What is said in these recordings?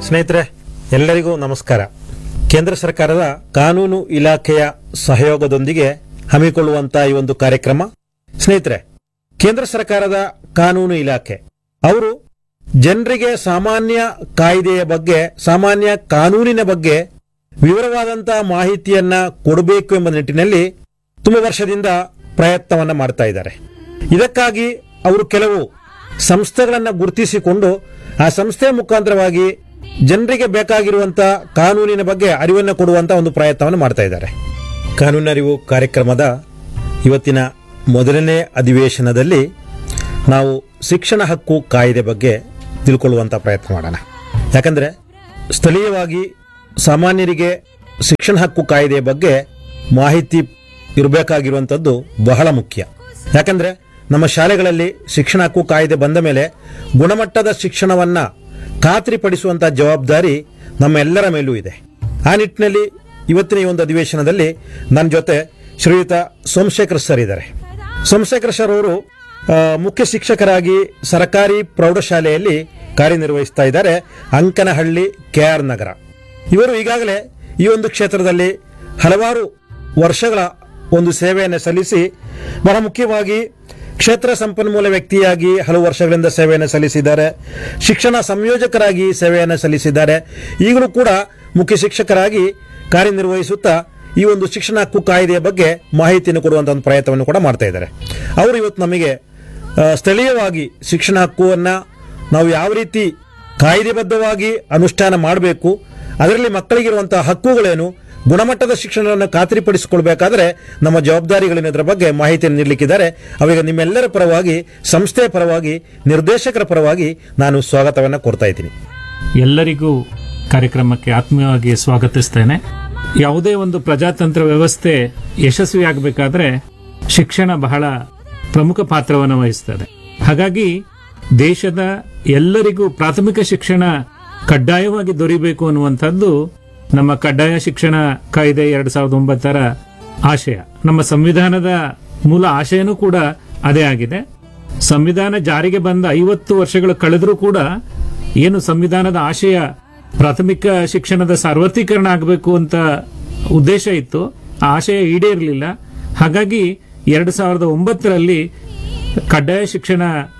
ಸ್ನೇಹಿತರೆ ಎಲ್ಲರಿಗೂ ನಮಸ್ಕಾರ ಕೇಂದ್ರ ಸರ್ಕಾರದ ಕಾನೂನು ಇಲಾಖೆಯ ಸಹಯೋಗದೊಂದಿಗೆ ಹಮ್ಮಿಕೊಳ್ಳುವಂತಹ ಈ ಒಂದು ಕಾರ್ಯಕ್ರಮ ಸ್ನೇಹಿತರೆ ಕೇಂದ್ರ ಸರ್ಕಾರದ ಕಾನೂನು ಇಲಾಖೆ ಅವರು ಜನರಿಗೆ ಸಾಮಾನ್ಯ ಕಾಯ್ದೆಯ ಬಗ್ಗೆ ಸಾಮಾನ್ಯ ಕಾನೂನಿನ ಬಗ್ಗೆ ವಿವರವಾದಂತಹ ಮಾಹಿತಿಯನ್ನ ಕೊಡಬೇಕು ಎಂಬ ನಿಟ್ಟಿನಲ್ಲಿ ತುಂಬ ವರ್ಷದಿಂದ ಪ್ರಯತ್ನವನ್ನ ಮಾಡ್ತಾ ಇದ್ದಾರೆ ಇದಕ್ಕಾಗಿ ಅವರು ಕೆಲವು ಸಂಸ್ಥೆಗಳನ್ನು ಗುರುತಿಸಿಕೊಂಡು ಆ ಸಂಸ್ಥೆ ಮುಖಾಂತರವಾಗಿ ಜನರಿಗೆ ಬೇಕಾಗಿರುವಂತಹ ಕಾನೂನಿನ ಬಗ್ಗೆ ಅರಿವನ್ನು ಕೊಡುವಂತ ಒಂದು ಪ್ರಯತ್ನವನ್ನು ಮಾಡ್ತಾ ಇದ್ದಾರೆ ಕಾನೂನು ಅರಿವು ಕಾರ್ಯಕ್ರಮದ ಇವತ್ತಿನ ಮೊದಲನೇ ಅಧಿವೇಶನದಲ್ಲಿ ನಾವು ಶಿಕ್ಷಣ ಹಕ್ಕು ಕಾಯ್ದೆ ಬಗ್ಗೆ ತಿಳ್ಕೊಳ್ಳುವಂತ ಪ್ರಯತ್ನ ಮಾಡೋಣ ಯಾಕಂದ್ರೆ ಸ್ಥಳೀಯವಾಗಿ ಸಾಮಾನ್ಯರಿಗೆ ಶಿಕ್ಷಣ ಹಕ್ಕು ಕಾಯ್ದೆಯ ಬಗ್ಗೆ ಮಾಹಿತಿ ಇರಬೇಕಾಗಿರುವಂಥದ್ದು ಬಹಳ ಮುಖ್ಯ ಯಾಕಂದ್ರೆ ನಮ್ಮ ಶಾಲೆಗಳಲ್ಲಿ ಶಿಕ್ಷಣ ಹಕ್ಕು ಕಾಯ್ದೆ ಬಂದ ಮೇಲೆ ಗುಣಮಟ್ಟದ ಶಿಕ್ಷಣವನ್ನ ಖಾತ್ರಿಪಡಿಸುವಂತಹ ಜವಾಬ್ದಾರಿ ನಮ್ಮ ಎಲ್ಲರ ಮೇಲೂ ಇದೆ ಆ ನಿಟ್ಟಿನಲ್ಲಿ ಇವತ್ತಿನ ಈ ಒಂದು ಅಧಿವೇಶನದಲ್ಲಿ ನನ್ನ ಜೊತೆ ಶ್ರೀಯುತ ಸೋಮಶೇಖರ್ ಸರ್ ಇದ್ದಾರೆ ಸೋಮಶೇಖರ್ ಸರ್ ಅವರು ಆ, ಮುಖ್ಯ ಶಿಕ್ಷಕರಾಗಿ ಸರ್ಕಾರಿ ಪ್ರೌಢಶಾಲೆಯಲ್ಲಿ ಕಾರ್ಯನಿರ್ವಹಿಸ್ತಾ ಇದ್ದಾರೆ ಅಂಕನಹಳ್ಳಿ ಕೆ ಆರ್ ನಗರ ಇವರು ಈಗಾಗಲೇ ಈ ಒಂದು ಕ್ಷೇತ್ರದಲ್ಲಿ ಹಲವಾರು ವರ್ಷಗಳ ಒಂದು ಸೇವೆಯನ್ನು ಸಲ್ಲಿಸಿ ಬಹಳ ಮುಖ್ಯವಾಗಿ ಕ್ಷೇತ್ರ ಸಂಪನ್ಮೂಲ ವ್ಯಕ್ತಿಯಾಗಿ ಹಲವು ವರ್ಷಗಳಿಂದ ಸೇವೆಯನ್ನು ಸಲ್ಲಿಸಿದ್ದಾರೆ ಶಿಕ್ಷಣ ಸಂಯೋಜಕರಾಗಿ ಸೇವೆಯನ್ನು ಸಲ್ಲಿಸಿದ್ದಾರೆ ಈಗಲೂ ಕೂಡ ಮುಖ್ಯ ಶಿಕ್ಷಕರಾಗಿ ಕಾರ್ಯನಿರ್ವಹಿಸುತ್ತಾ ಈ ಒಂದು ಶಿಕ್ಷಣ ಹಕ್ಕು ಕಾಯ್ದೆಯ ಬಗ್ಗೆ ಮಾಹಿತಿಯನ್ನು ಕೊಡುವಂತ ಒಂದು ಪ್ರಯತ್ನವನ್ನು ಕೂಡ ಮಾಡ್ತಾ ಇದ್ದಾರೆ ಅವರು ಇವತ್ತು ನಮಗೆ ಆ, ಸ್ಥಳೀಯವಾಗಿ ಶಿಕ್ಷಣ ಹಕ್ಕುವನ್ನ ನಾವು ಯಾವ ರೀತಿ ಕಾಯ್ದೆಬದ್ಧವಾಗಿ ಅನುಷ್ಠಾನ ಮಾಡಬೇಕು ಅದರಲ್ಲಿ ಮಕ್ಕಳಿಗಿರುವಂತಹ ಹಕ್ಕುಗಳೇನು ಗುಣಮಟ್ಟದ ಶಿಕ್ಷಣವನ್ನು ಖಾತ್ರಿಪಡಿಸಿಕೊಳ್ಬೇಕಾದ್ರೆ ನಮ್ಮ ಜವಾಬ್ದಾರಿಗಳೇನು ಇದರ ಬಗ್ಗೆ ಮಾಹಿತಿಯನ್ನು ನೀಡಲಿಕ್ಕಿದ್ದಾರೆ ಅವಾಗ ನಿಮ್ಮೆಲ್ಲರ ಪರವಾಗಿ ಸಂಸ್ಥೆಯ ಪರವಾಗಿ ನಿರ್ದೇಶಕರ ಪರವಾಗಿ ನಾನು ಸ್ವಾಗತವನ್ನು ಕೋರ್ತಾ ಇದ್ದೀನಿ ಎಲ್ಲರಿಗೂ ಕಾರ್ಯಕ್ರಮಕ್ಕೆ ಆತ್ಮೀಯವಾಗಿ ಸ್ವಾಗತಿಸ್ತೇನೆ ಯಾವುದೇ ಒಂದು ಪ್ರಜಾತಂತ್ರ ವ್ಯವಸ್ಥೆ ಯಶಸ್ವಿಯಾಗಬೇಕಾದ್ರೆ ಶಿಕ್ಷಣ ಬಹಳ ಪ್ರಮುಖ ಪಾತ್ರವನ್ನು ವಹಿಸ್ತದೆ ಹಾಗಾಗಿ ದೇಶದ ಎಲ್ಲರಿಗೂ ಪ್ರಾಥಮಿಕ ಶಿಕ್ಷಣ ಕಡ್ಡಾಯವಾಗಿ ದೊರೆಯಬೇಕು ಅನ್ನುವಂಥದ್ದು ನಮ್ಮ ಕಡ್ಡಾಯ ಶಿಕ್ಷಣ ಕಾಯ್ದೆ ಎರಡ್ ಸಾವಿರದ ಒಂಬತ್ತರ ಆಶಯ ನಮ್ಮ ಸಂವಿಧಾನದ ಮೂಲ ಆಶಯನೂ ಕೂಡ ಅದೇ ಆಗಿದೆ ಸಂವಿಧಾನ ಜಾರಿಗೆ ಬಂದ ಐವತ್ತು ವರ್ಷಗಳು ಕಳೆದರೂ ಕೂಡ ಏನು ಸಂವಿಧಾನದ ಆಶಯ ಪ್ರಾಥಮಿಕ ಶಿಕ್ಷಣದ ಸಾರ್ವತ್ರೀಕರಣ ಆಗಬೇಕು ಅಂತ ಉದ್ದೇಶ ಇತ್ತು ಆ ಆಶಯ ಈಡೇರಲಿಲ್ಲ ಹಾಗಾಗಿ ಎರಡು ಸಾವಿರದ ಒಂಬತ್ತರಲ್ಲಿ ಕಡ್ಡಾಯ ಶಿಕ್ಷಣ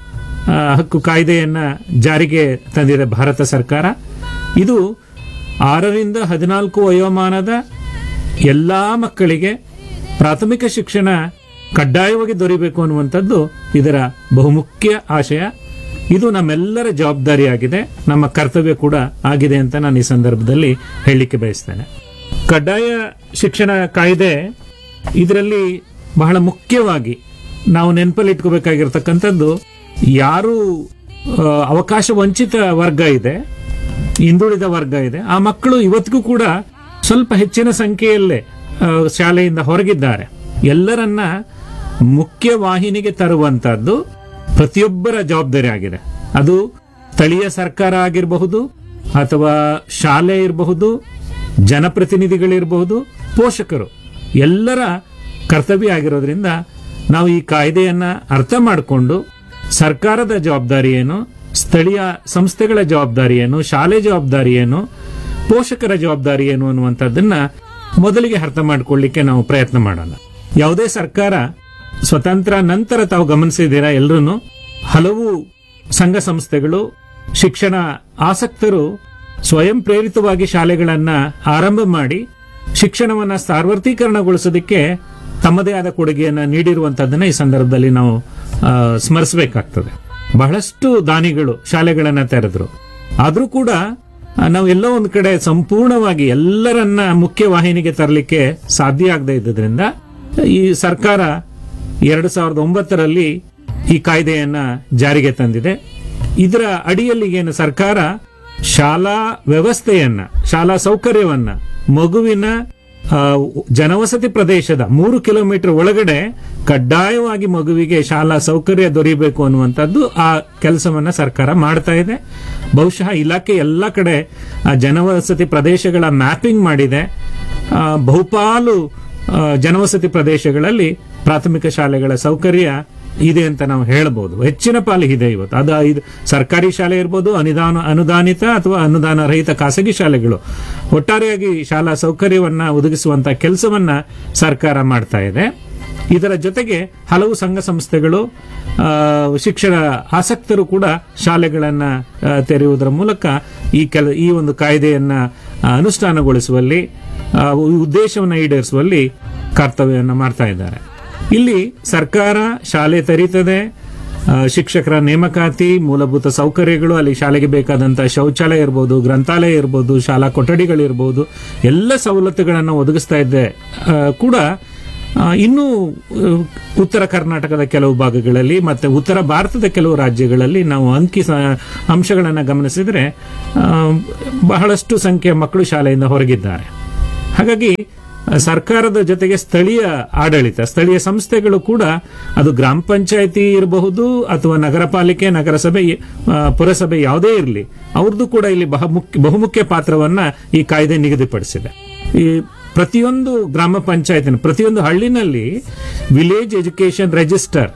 ಆ, ಹಕ್ಕು ಕಾಯ್ದೆಯನ್ನ ಜಾರಿಗೆ ತಂದಿದೆ ಭಾರತ ಸರ್ಕಾರ ಇದು ಆರರಿಂದ ಹದಿನಾಲ್ಕು ವಯೋಮಾನದ ಎಲ್ಲಾ ಮಕ್ಕಳಿಗೆ ಪ್ರಾಥಮಿಕ ಶಿಕ್ಷಣ ಕಡ್ಡಾಯವಾಗಿ ದೊರೆಯಬೇಕು ಅನ್ನುವಂಥದ್ದು ಇದರ ಬಹುಮುಖ್ಯ ಆಶಯ ಇದು ನಮ್ಮೆಲ್ಲರ ಜವಾಬ್ದಾರಿಯಾಗಿದೆ ನಮ್ಮ ಕರ್ತವ್ಯ ಕೂಡ ಆಗಿದೆ ಅಂತ ನಾನು ಈ ಸಂದರ್ಭದಲ್ಲಿ ಹೇಳಲಿಕ್ಕೆ ಬಯಸ್ತೇನೆ ಕಡ್ಡಾಯ ಶಿಕ್ಷಣ ಕಾಯ್ದೆ ಇದರಲ್ಲಿ ಬಹಳ ಮುಖ್ಯವಾಗಿ ನಾವು ನೆನಪಲ್ಲಿ ಇಟ್ಕೋಬೇಕಾಗಿರ್ತಕ್ಕಂಥದ್ದು ಯಾರು ಆ, ಅವಕಾಶ ವಂಚಿತ ವರ್ಗ ಇದೆ ಹಿಂದುಳಿದ ವರ್ಗ ಇದೆ ಆ ಮಕ್ಕಳು ಇವತ್ತಿಗೂ ಕೂಡ ಸ್ವಲ್ಪ ಹೆಚ್ಚಿನ ಸಂಖ್ಯೆಯಲ್ಲೇ ಆ, ಶಾಲೆಯಿಂದ ಹೊರಗಿದ್ದಾರೆ ಎಲ್ಲರನ್ನ ಮುಖ್ಯ ವಾಹಿನಿಗೆ ತರುವಂತದ್ದು ಪ್ರತಿಯೊಬ್ಬರ ಜವಾಬ್ದಾರಿ ಆಗಿದೆ ಅದು ಸ್ಥಳೀಯ ಸರ್ಕಾರ ಆಗಿರಬಹುದು ಅಥವಾ ಶಾಲೆ ಇರಬಹುದು ಜನಪ್ರತಿನಿಧಿಗಳಿರಬಹುದು ಪೋಷಕರು ಎಲ್ಲರ ಕರ್ತವ್ಯ ಆಗಿರೋದ್ರಿಂದ ನಾವು ಈ ಕಾಯ್ದೆಯನ್ನ ಅರ್ಥ ಮಾಡಿಕೊಂಡು ಸರ್ಕಾರದ ಜವಾಬ್ದಾರಿ ಏನು ಸ್ಥಳೀಯ ಸಂಸ್ಥೆಗಳ ಜವಾಬ್ದಾರಿ ಏನು ಶಾಲೆ ಜವಾಬ್ದಾರಿ ಏನು ಪೋಷಕರ ಜವಾಬ್ದಾರಿ ಏನು ಅನ್ನುವಂಥದ್ದನ್ನ ಮೊದಲಿಗೆ ಅರ್ಥ ಮಾಡಿಕೊಳ್ಳಿಕ್ಕೆ ನಾವು ಪ್ರಯತ್ನ ಮಾಡೋಣ ಯಾವುದೇ ಸರ್ಕಾರ ಸ್ವತಂತ್ರ ನಂತರ ತಾವು ಗಮನಿಸಿದ್ದೀರಾ ಎಲ್ಲರೂ ಹಲವು ಸಂಘ ಸಂಸ್ಥೆಗಳು ಶಿಕ್ಷಣ ಆಸಕ್ತರು ಸ್ವಯಂ ಪ್ರೇರಿತವಾಗಿ ಶಾಲೆಗಳನ್ನ ಆರಂಭ ಮಾಡಿ ಶಿಕ್ಷಣವನ್ನ ಸಾರ್ವತ್ರೀಕರಣಗೊಳಿಸೋದಕ್ಕೆ ತಮ್ಮದೇ ಆದ ಕೊಡುಗೆಯನ್ನ ನೀಡಿರುವಂತದ್ದನ್ನ ಈ ಸಂದರ್ಭದಲ್ಲಿ ನಾವು ಆ, ಸ್ಮರಿಸಬೇಕಾಗ್ತದೆ ಬಹಳಷ್ಟು ದಾನಿಗಳು ಶಾಲೆಗಳನ್ನ ತೆರೆದ್ರು ಆದ್ರೂ ಕೂಡ ಆ, ನಾವು ಎಲ್ಲೋ ಒಂದು ಕಡೆ ಸಂಪೂರ್ಣವಾಗಿ ಎಲ್ಲರನ್ನ ಮುಖ್ಯ ವಾಹಿನಿಗೆ ತರಲಿಕ್ಕೆ ಸಾಧ್ಯ ಆಗದೆ ಇದ್ದರಿಂದ ಈ ಸರ್ಕಾರ ಎರಡು ಸಾವಿರದ ಒಂಬತ್ತರಲ್ಲಿ ಈ ಕಾಯ್ದೆಯನ್ನ ಜಾರಿಗೆ ತಂದಿದೆ ಇದರ ಅಡಿಯಲ್ಲಿ ಏನು ಸರ್ಕಾರ ಶಾಲಾ ವ್ಯವಸ್ಥೆಯನ್ನ ಶಾಲಾ ಸೌಕರ್ಯವನ್ನ ಮಗುವಿನ ಆ, ಜನವಸತಿ ಪ್ರದೇಶದ ಮೂರು ಕಿಲೋಮೀಟರ್ ಒಳಗಡೆ ಕಡ್ಡಾಯವಾಗಿ ಮಗುವಿಗೆ ಶಾಲಾ ಸೌಕರ್ಯ ದೊರೆಯಬೇಕು ಅನ್ನುವಂಥದ್ದು ಆ ಕೆಲಸವನ್ನ ಸರ್ಕಾರ ಮಾಡ್ತಾ ಇದೆ ಬಹುಶಃ ಇಲಾಖೆ ಎಲ್ಲ ಕಡೆ ಆ ಜನವಸತಿ ಪ್ರದೇಶಗಳ ಮ್ಯಾಪಿಂಗ್ ಮಾಡಿದೆ ಆ, ಬಹುಪಾಲು ಆ, ಜನವಸತಿ ಪ್ರದೇಶಗಳಲ್ಲಿ ಪ್ರಾಥಮಿಕ ಶಾಲೆಗಳ ಸೌಕರ್ಯ ಇದೆ ಅಂತ ನಾವು ಹೇಳಬಹುದು ಹೆಚ್ಚಿನ ಪಾಲು ಇದೆ ಇವತ್ತು ಅದು ಇದು ಸರ್ಕಾರಿ ಶಾಲೆ ಇರ್ಬೋದು ಅನುದಾನ ಅನುದಾನಿತ ಅಥವಾ ಅನುದಾನ ರಹಿತ ಖಾಸಗಿ ಶಾಲೆಗಳು ಒಟ್ಟಾರೆಯಾಗಿ ಶಾಲಾ ಸೌಕರ್ಯವನ್ನ ಒದಗಿಸುವಂತ ಕೆಲಸವನ್ನ ಸರ್ಕಾರ ಮಾಡ್ತಾ ಇದೆ ಇದರ ಜೊತೆಗೆ ಹಲವು ಸಂಘ ಸಂಸ್ಥೆಗಳು ಆ, ಶಿಕ್ಷಣ ಆಸಕ್ತರು ಕೂಡ ಶಾಲೆಗಳನ್ನ ಆ, ತೆರೆಯುವುದರ ಮೂಲಕ ಈ ಕೆಲ ಈ ಒಂದು ಕಾಯ್ದೆಯನ್ನ ಆ, ಅನುಷ್ಠಾನಗೊಳಿಸುವಲ್ಲಿ ಆ, ಈ ಉದ್ದೇಶವನ್ನು ಈಡೇರಿಸುವಲ್ಲಿ ಕರ್ತವ್ಯವನ್ನು ಮಾಡ್ತಾ ಇದ್ದಾರೆ ಇಲ್ಲಿ ಸರ್ಕಾರ ಶಾಲೆ ತೆರೀತದೆ ಆ, ಶಿಕ್ಷಕರ ನೇಮಕಾತಿ ಮೂಲಭೂತ ಸೌಕರ್ಯಗಳು ಅಲ್ಲಿ ಶಾಲೆಗೆ ಬೇಕಾದಂತಹ ಶೌಚಾಲಯ ಇರ್ಬೋದು ಗ್ರಂಥಾಲಯ ಇರ್ಬೋದು ಶಾಲಾ ಕೊಠಡಿಗಳಿರ್ಬೋದು ಎಲ್ಲ ಸವಲತ್ತುಗಳನ್ನು ಒದಗಿಸ್ತಾ ಇದ್ದೆ ಆ, ಕೂಡ ಆ, ಇನ್ನೂ ಆ, ಉತ್ತರ ಕರ್ನಾಟಕದ ಕೆಲವು ಭಾಗಗಳಲ್ಲಿ ಮತ್ತೆ ಉತ್ತರ ಭಾರತದ ಕೆಲವು ರಾಜ್ಯಗಳಲ್ಲಿ ನಾವು ಅಂಕಿ ಸ- ಅಂಶಗಳನ್ನು ಗಮನಿಸಿದರೆ ಆ, ಬಹಳಷ್ಟು ಸಂಖ್ಯೆಯ ಮಕ್ಕಳು ಶಾಲೆಯಿಂದ ಹೊರಗಿದ್ದಾರೆ ಹಾಗಾಗಿ ಆ, ಸರ್ಕಾರದ ಜೊತೆಗೆ ಸ್ಥಳೀಯ ಆಡಳಿತ ಸ್ಥಳೀಯ ಸಂಸ್ಥೆಗಳು ಕೂಡ ಅದು ಗ್ರಾಮ ಪಂಚಾಯಿತಿ ಇರಬಹುದು ಅಥವಾ ನಗರ ಪಾಲಿಕೆ ನಗರಸಭೆ ಆ, ಪುರಸಭೆ ಯಾವುದೇ ಇರಲಿ ಅವ್ರದ್ದು ಕೂಡ ಇಲ್ಲಿ ಬಹ ಮುಖ್ಯ ಬಹುಮುಖ್ಯ ಪಾತ್ರವನ್ನ ಈ ಕಾಯ್ದೆ ನಿಗದಿಪಡಿಸಿದೆ ಈ ಪ್ರತಿಯೊಂದು ಗ್ರಾಮ ಪಂಚಾಯತಿನ ಪ್ರತಿಯೊಂದು ಹಳ್ಳಿನಲ್ಲಿ ವಿಲೇಜ್ ಎಜುಕೇಶನ್ ರಿಜಿಸ್ಟರ್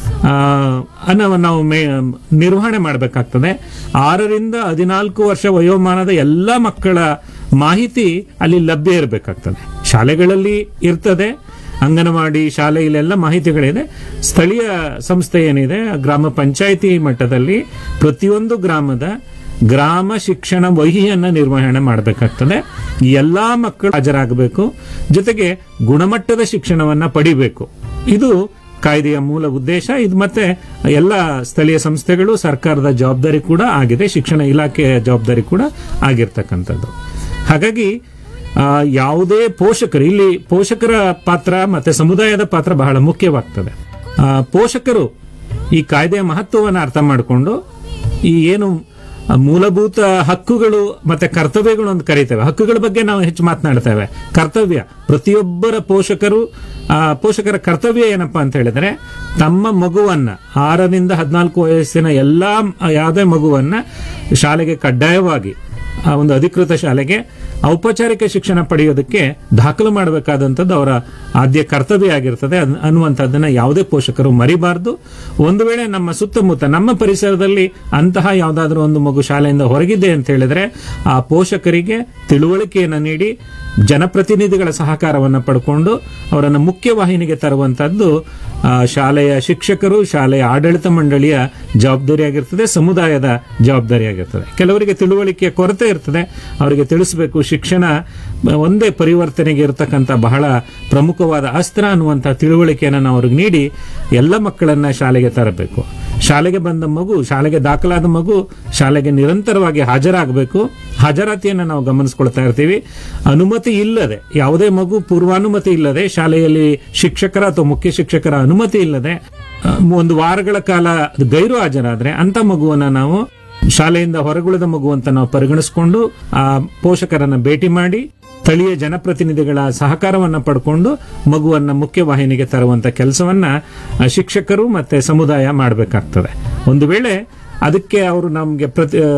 ಅನ್ನ ನಾವು ಮೇ- ನಿರ್ವಹಣೆ ಮಾಡಬೇಕಾಗ್ತದೆ ಆರರಿಂದ ಹದಿನಾಲ್ಕು ವರ್ಷ ವಯೋಮಾನದ ಎಲ್ಲ ಮಕ್ಕಳ ಮಾಹಿತಿ ಅಲ್ಲಿ ಲಭ್ಯ ಇರಬೇಕಾಗ್ತದೆ ಶಾಲೆಗಳಲ್ಲಿ ಇರ್ತದೆ ಅಂಗನವಾಡಿ ಶಾಲೆ ಇಲ್ಲೆಲ್ಲ ಮಾಹಿತಿಗಳಿದೆ ಸ್ಥಳೀಯ ಸಂಸ್ಥೆ ಏನಿದೆ ಆ ಗ್ರಾಮ ಪಂಚಾಯಿತಿ ಮಟ್ಟದಲ್ಲಿ ಪ್ರತಿಯೊಂದು ಗ್ರಾಮದ ಗ್ರಾಮ ಶಿಕ್ಷಣ ವಹಿಯನ್ನ ನಿರ್ವಹಣೆ ಮಾಡಬೇಕಾಗ್ತದೆ ಎಲ್ಲಾ ಮಕ್ಕಳು ಹಾಜರಾಗಬೇಕು ಜೊತೆಗೆ ಗುಣಮಟ್ಟದ ಶಿಕ್ಷಣವನ್ನ ಪಡಿಬೇಕು ಇದು ಕಾಯ್ದೆಯ ಮೂಲ ಉದ್ದೇಶ ಇದು ಮತ್ತೆ ಎಲ್ಲ ಸ್ಥಳೀಯ ಸಂಸ್ಥೆಗಳು ಸರ್ಕಾರದ ಜವಾಬ್ದಾರಿ ಕೂಡ ಆಗಿದೆ ಶಿಕ್ಷಣ ಇಲಾಖೆಯ ಜವಾಬ್ದಾರಿ ಕೂಡ ಆಗಿರ್ತಕ್ಕಂಥದ್ದು ಹಾಗಾಗಿ ಆ, ಯಾವುದೇ ಪೋಷಕರು ಇಲ್ಲಿ ಪೋಷಕರ ಪಾತ್ರ ಮತ್ತೆ ಸಮುದಾಯದ ಪಾತ್ರ ಬಹಳ ಮುಖ್ಯವಾಗ್ತದೆ ಆ, ಪೋಷಕರು ಈ ಕಾಯ್ದೆಯ ಮಹತ್ವವನ್ನು ಅರ್ಥ ಮಾಡಿಕೊಂಡು ಈ ಏನು ಆ, ಮೂಲಭೂತ ಹಕ್ಕುಗಳು ಮತ್ತೆ ಕರ್ತವ್ಯಗಳು ಅಂತ ಕರೀತೇವೆ ಹಕ್ಕುಗಳ ಬಗ್ಗೆ ನಾವು ಹೆಚ್ಚು ಮಾತನಾಡ್ತೇವೆ ಕರ್ತವ್ಯ ಪ್ರತಿಯೊಬ್ಬರ ಪೋಷಕರು ಆ, ಪೋಷಕರ ಕರ್ತವ್ಯ ಏನಪ್ಪಾ ಅಂತ ಹೇಳಿದ್ರೆ ತಮ್ಮ ಮಗುವನ್ನ ಆರರಿಂದ ಹದಿನಾಲ್ಕು ವಯಸ್ಸಿನ ಎಲ್ಲಾ ಯಾವುದೇ ಮಗುವನ್ನ ಶಾಲೆಗೆ ಕಡ್ಡಾಯವಾಗಿ ಆ ಒಂದು ಅಧಿಕೃತ ಶಾಲೆಗೆ ಔಪಚಾರಿಕ ಶಿಕ್ಷಣ ಪಡೆಯೋದಕ್ಕೆ ದಾಖಲು ಮಾಡಬೇಕಾದಂಥದ್ದು ಅವರ ಆದ್ಯ ಕರ್ತವ್ಯ ಆಗಿರ್ತದೆ ಅನ್- ಅನ್ನುವಂಥದ್ದನ್ನ ಯಾವುದೇ ಪೋಷಕರು ಮರಿಬಾರದು ಒಂದು ವೇಳೆ ನಮ್ಮ ಸುತ್ತಮುತ್ತ ನಮ್ಮ ಪರಿಸರದಲ್ಲಿ ಅಂತಹ ಯಾವುದಾದ್ರೂ ಒಂದು ಮಗು ಶಾಲೆಯಿಂದ ಹೊರಗಿದೆ ಅಂತ ಹೇಳಿದ್ರೆ ಆ ಪೋಷಕರಿಗೆ ತಿಳುವಳಿಕೆಯನ್ನು ನೀಡಿ ಜನಪ್ರತಿನಿಧಿಗಳ ಸಹಕಾರವನ್ನು ಪಡ್ಕೊಂಡು ಅವರನ್ನು ಮುಖ್ಯವಾಹಿನಿಗೆ ತರುವಂತದ್ದು ಆ, ಶಾಲೆಯ ಶಿಕ್ಷಕರು ಶಾಲೆಯ ಆಡಳಿತ ಮಂಡಳಿಯ ಜವಾಬ್ದಾರಿಯಾಗಿರ್ತದೆ ಸಮುದಾಯದ ಜವಾಬ್ದಾರಿಯಾಗಿರ್ತದೆ ಕೆಲವರಿಗೆ ತಿಳುವಳಿಕೆಯ ಕೊರತೆ ಇರ್ತದೆ ಅವರಿಗೆ ತಿಳಿಸಬೇಕು ಶಿಕ್ಷಣ ಒಂದೇ ಪರಿವರ್ತನೆಗೆ ಇರತಕ್ಕಂಥ ಬಹಳ ಪ್ರಮುಖವಾದ ಅಸ್ತ್ರ ಅನ್ನುವಂಥ ತಿಳುವಳಿಕೆಯನ್ನು ನಾವು ಅವ್ರಿಗೆ ನೀಡಿ ಎಲ್ಲ ಮಕ್ಕಳನ್ನ ಶಾಲೆಗೆ ತರಬೇಕು ಶಾಲೆಗೆ ಬಂದ ಮಗು ಶಾಲೆಗೆ ದಾಖಲಾದ ಮಗು ಶಾಲೆಗೆ ನಿರಂತರವಾಗಿ ಹಾಜರಾಗಬೇಕು ಹಾಜರಾತಿಯನ್ನು ನಾವು ಗಮನಿಸ್ಕೊಳ್ತಾ ಇರ್ತೀವಿ ಅನುಮತಿ ಇಲ್ಲದೆ ಯಾವುದೇ ಮಗು ಪೂರ್ವಾನುಮತಿ ಇಲ್ಲದೆ ಶಾಲೆಯಲ್ಲಿ ಶಿಕ್ಷಕರ ಅಥವಾ ಮುಖ್ಯ ಶಿಕ್ಷಕರ ಅನುಮತಿ ಇಲ್ಲದೆ ಆ, ಒಂದು ವಾರಗಳ ಕಾಲ ಅದು ಗೈರು ಹಾಜರಾದ್ರೆ ಅಂತ ಮಗುವನ್ನ ನಾವು ಶಾಲೆಯಿಂದ ಹೊರಗುಳಿದ ಮಗು ಅಂತ ನಾವು ಪರಿಗಣಿಸಿಕೊಂಡು ಆ ಪೋಷಕರನ್ನ ಭೇಟಿ ಮಾಡಿ ಸ್ಥಳೀಯ ಜನಪ್ರತಿನಿಧಿಗಳ ಸಹಕಾರವನ್ನ ಪಡ್ಕೊಂಡು ಮಗುವನ್ನ ಮುಖ್ಯವಾಹಿನಿಗೆ ತರುವಂತ ಕೆಲಸವನ್ನ ಆ, ಶಿಕ್ಷಕರು ಮತ್ತೆ ಸಮುದಾಯ ಮಾಡಬೇಕಾಗ್ತದೆ ಒಂದು ವೇಳೆ ಅದಕ್ಕೆ ಅವರು ನಮಗೆ ಪ್ರತಿ ಆ,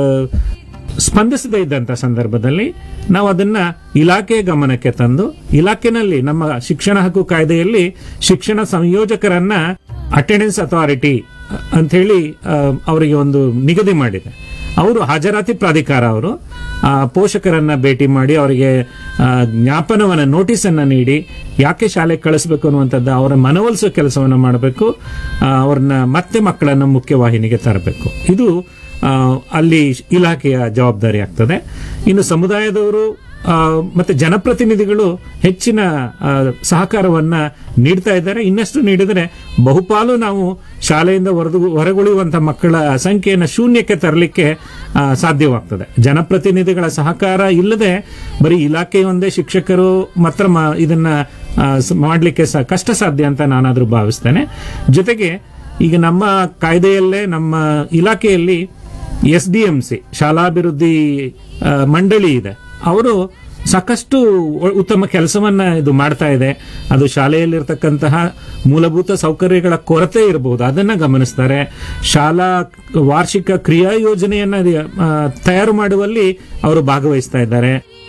ಸ್ಪಂದಿಸದೇ ಇದ್ದಂತ ಸಂದರ್ಭದಲ್ಲಿ ನಾವು ಅದನ್ನ ಇಲಾಖೆ ಗಮನಕ್ಕೆ ತಂದು ಇಲಾಖೆನಲ್ಲಿ ನಮ್ಮ ಶಿಕ್ಷಣ ಹಕ್ಕು ಕಾಯ್ದೆಯಲ್ಲಿ ಶಿಕ್ಷಣ ಸಂಯೋಜಕರನ್ನ ಅಟೆಂಡೆನ್ಸ್ ಅಥಾರಿಟಿ ಅಂತ ಹೇಳಿ ಆ, ಅವರಿಗೆ ಒಂದು ನಿಗದಿ ಮಾಡಿದೆ ಅವರು ಹಾಜರಾತಿ ಪ್ರಾಧಿಕಾರ ಅವರು ಆ, ಪೋಷಕರನ್ನ ಭೇಟಿ ಮಾಡಿ ಅವರಿಗೆ ಆ, ಜ್ಞಾಪನವನ್ನ ನೋಟಿಸ್ ಅನ್ನ ನೀಡಿ ಯಾಕೆ ಶಾಲೆಗೆ ಕಳಿಸ್ಬೇಕು ಅನ್ನುವಂಥದ್ದು ಅವರ ಮನವೊಲಿಸೋ ಕೆಲಸವನ್ನ ಮಾಡಬೇಕು ಅವ್ರನ್ನ ಮತ್ತೆ ಮಕ್ಕಳನ್ನ ಮುಖ್ಯವಾಹಿನಿಗೆ ತರಬೇಕು ಇದು ಆ, ಅಲ್ಲಿ ಇಲಾಖೆಯ ಜವಾಬ್ದಾರಿ ಆಗ್ತದೆ ಇನ್ನು ಸಮುದಾಯದವರು ಆ, ಮತ್ತೆ ಜನಪ್ರತಿನಿಧಿಗಳು ಹೆಚ್ಚಿನ ಆ, ಸಹಕಾರವನ್ನ ನೀಡ್ತಾ ಇದ್ದಾರೆ ಇನ್ನಷ್ಟು ನೀಡಿದರೆ ಬಹುಪಾಲು ನಾವು ಶಾಲೆಯಿಂದ ಹೊರದು ಹೊರಗುಳಿಯುವಂತಹ ಮಕ್ಕಳ ಸಂಖ್ಯೆಯನ್ನು ಶೂನ್ಯಕ್ಕೆ ತರಲಿಕ್ಕೆ ಆ, ಸಾಧ್ಯವಾಗ್ತದೆ ಜನಪ್ರತಿನಿಧಿಗಳ ಸಹಕಾರ ಇಲ್ಲದೆ ಬರೀ ಇಲಾಖೆಯೊಂದೇ ಶಿಕ್ಷಕರು ಮಾತ್ರ ಮಾ- ಇದನ್ನ ಆ, ಸ- ಮಾಡ್ಲಿಕ್ಕೆ ಸ- ಕಷ್ಟ ಸಾಧ್ಯ ಅಂತ ನಾನಾದ್ರೂ ಭಾವಿಸ್ತೇನೆ ಜೊತೆಗೆ ಈಗ ನಮ್ಮ ಕಾಯ್ದೆಯಲ್ಲೇ ನಮ್ಮ ಇಲಾಖೆಯಲ್ಲಿ ಎಸ್ ಡಿ ಎಂ ಸಿ ಶಾಲಾಭಿವೃದ್ಧಿ ಆ, ಮಂಡಳಿ ಇದೆ ಅವರು ಸಾಕಷ್ಟು ಒ- ಉತ್ತಮ ಕೆಲಸವನ್ನ ಇದು ಮಾಡ್ತಾ ಇದೆ ಅದು ಶಾಲೆಯಲ್ಲಿರ್ತಕ್ಕಂತಹ ಮೂಲಭೂತ ಸೌಕರ್ಯಗಳ ಕೊರತೆ ಇರಬಹುದು ಅದನ್ನ ಗಮನಿಸ್ತಾರೆ ಶಾಲಾ ವಾರ್ಷಿಕ ಕ್ರಿಯಾ ಯೋಜನೆಯನ್ನ ಆ, ತಯಾರು ಮಾಡುವಲ್ಲಿ ಅವರು ಭಾಗವಹಿಸ್ತಾ ಇದ್ದಾರೆ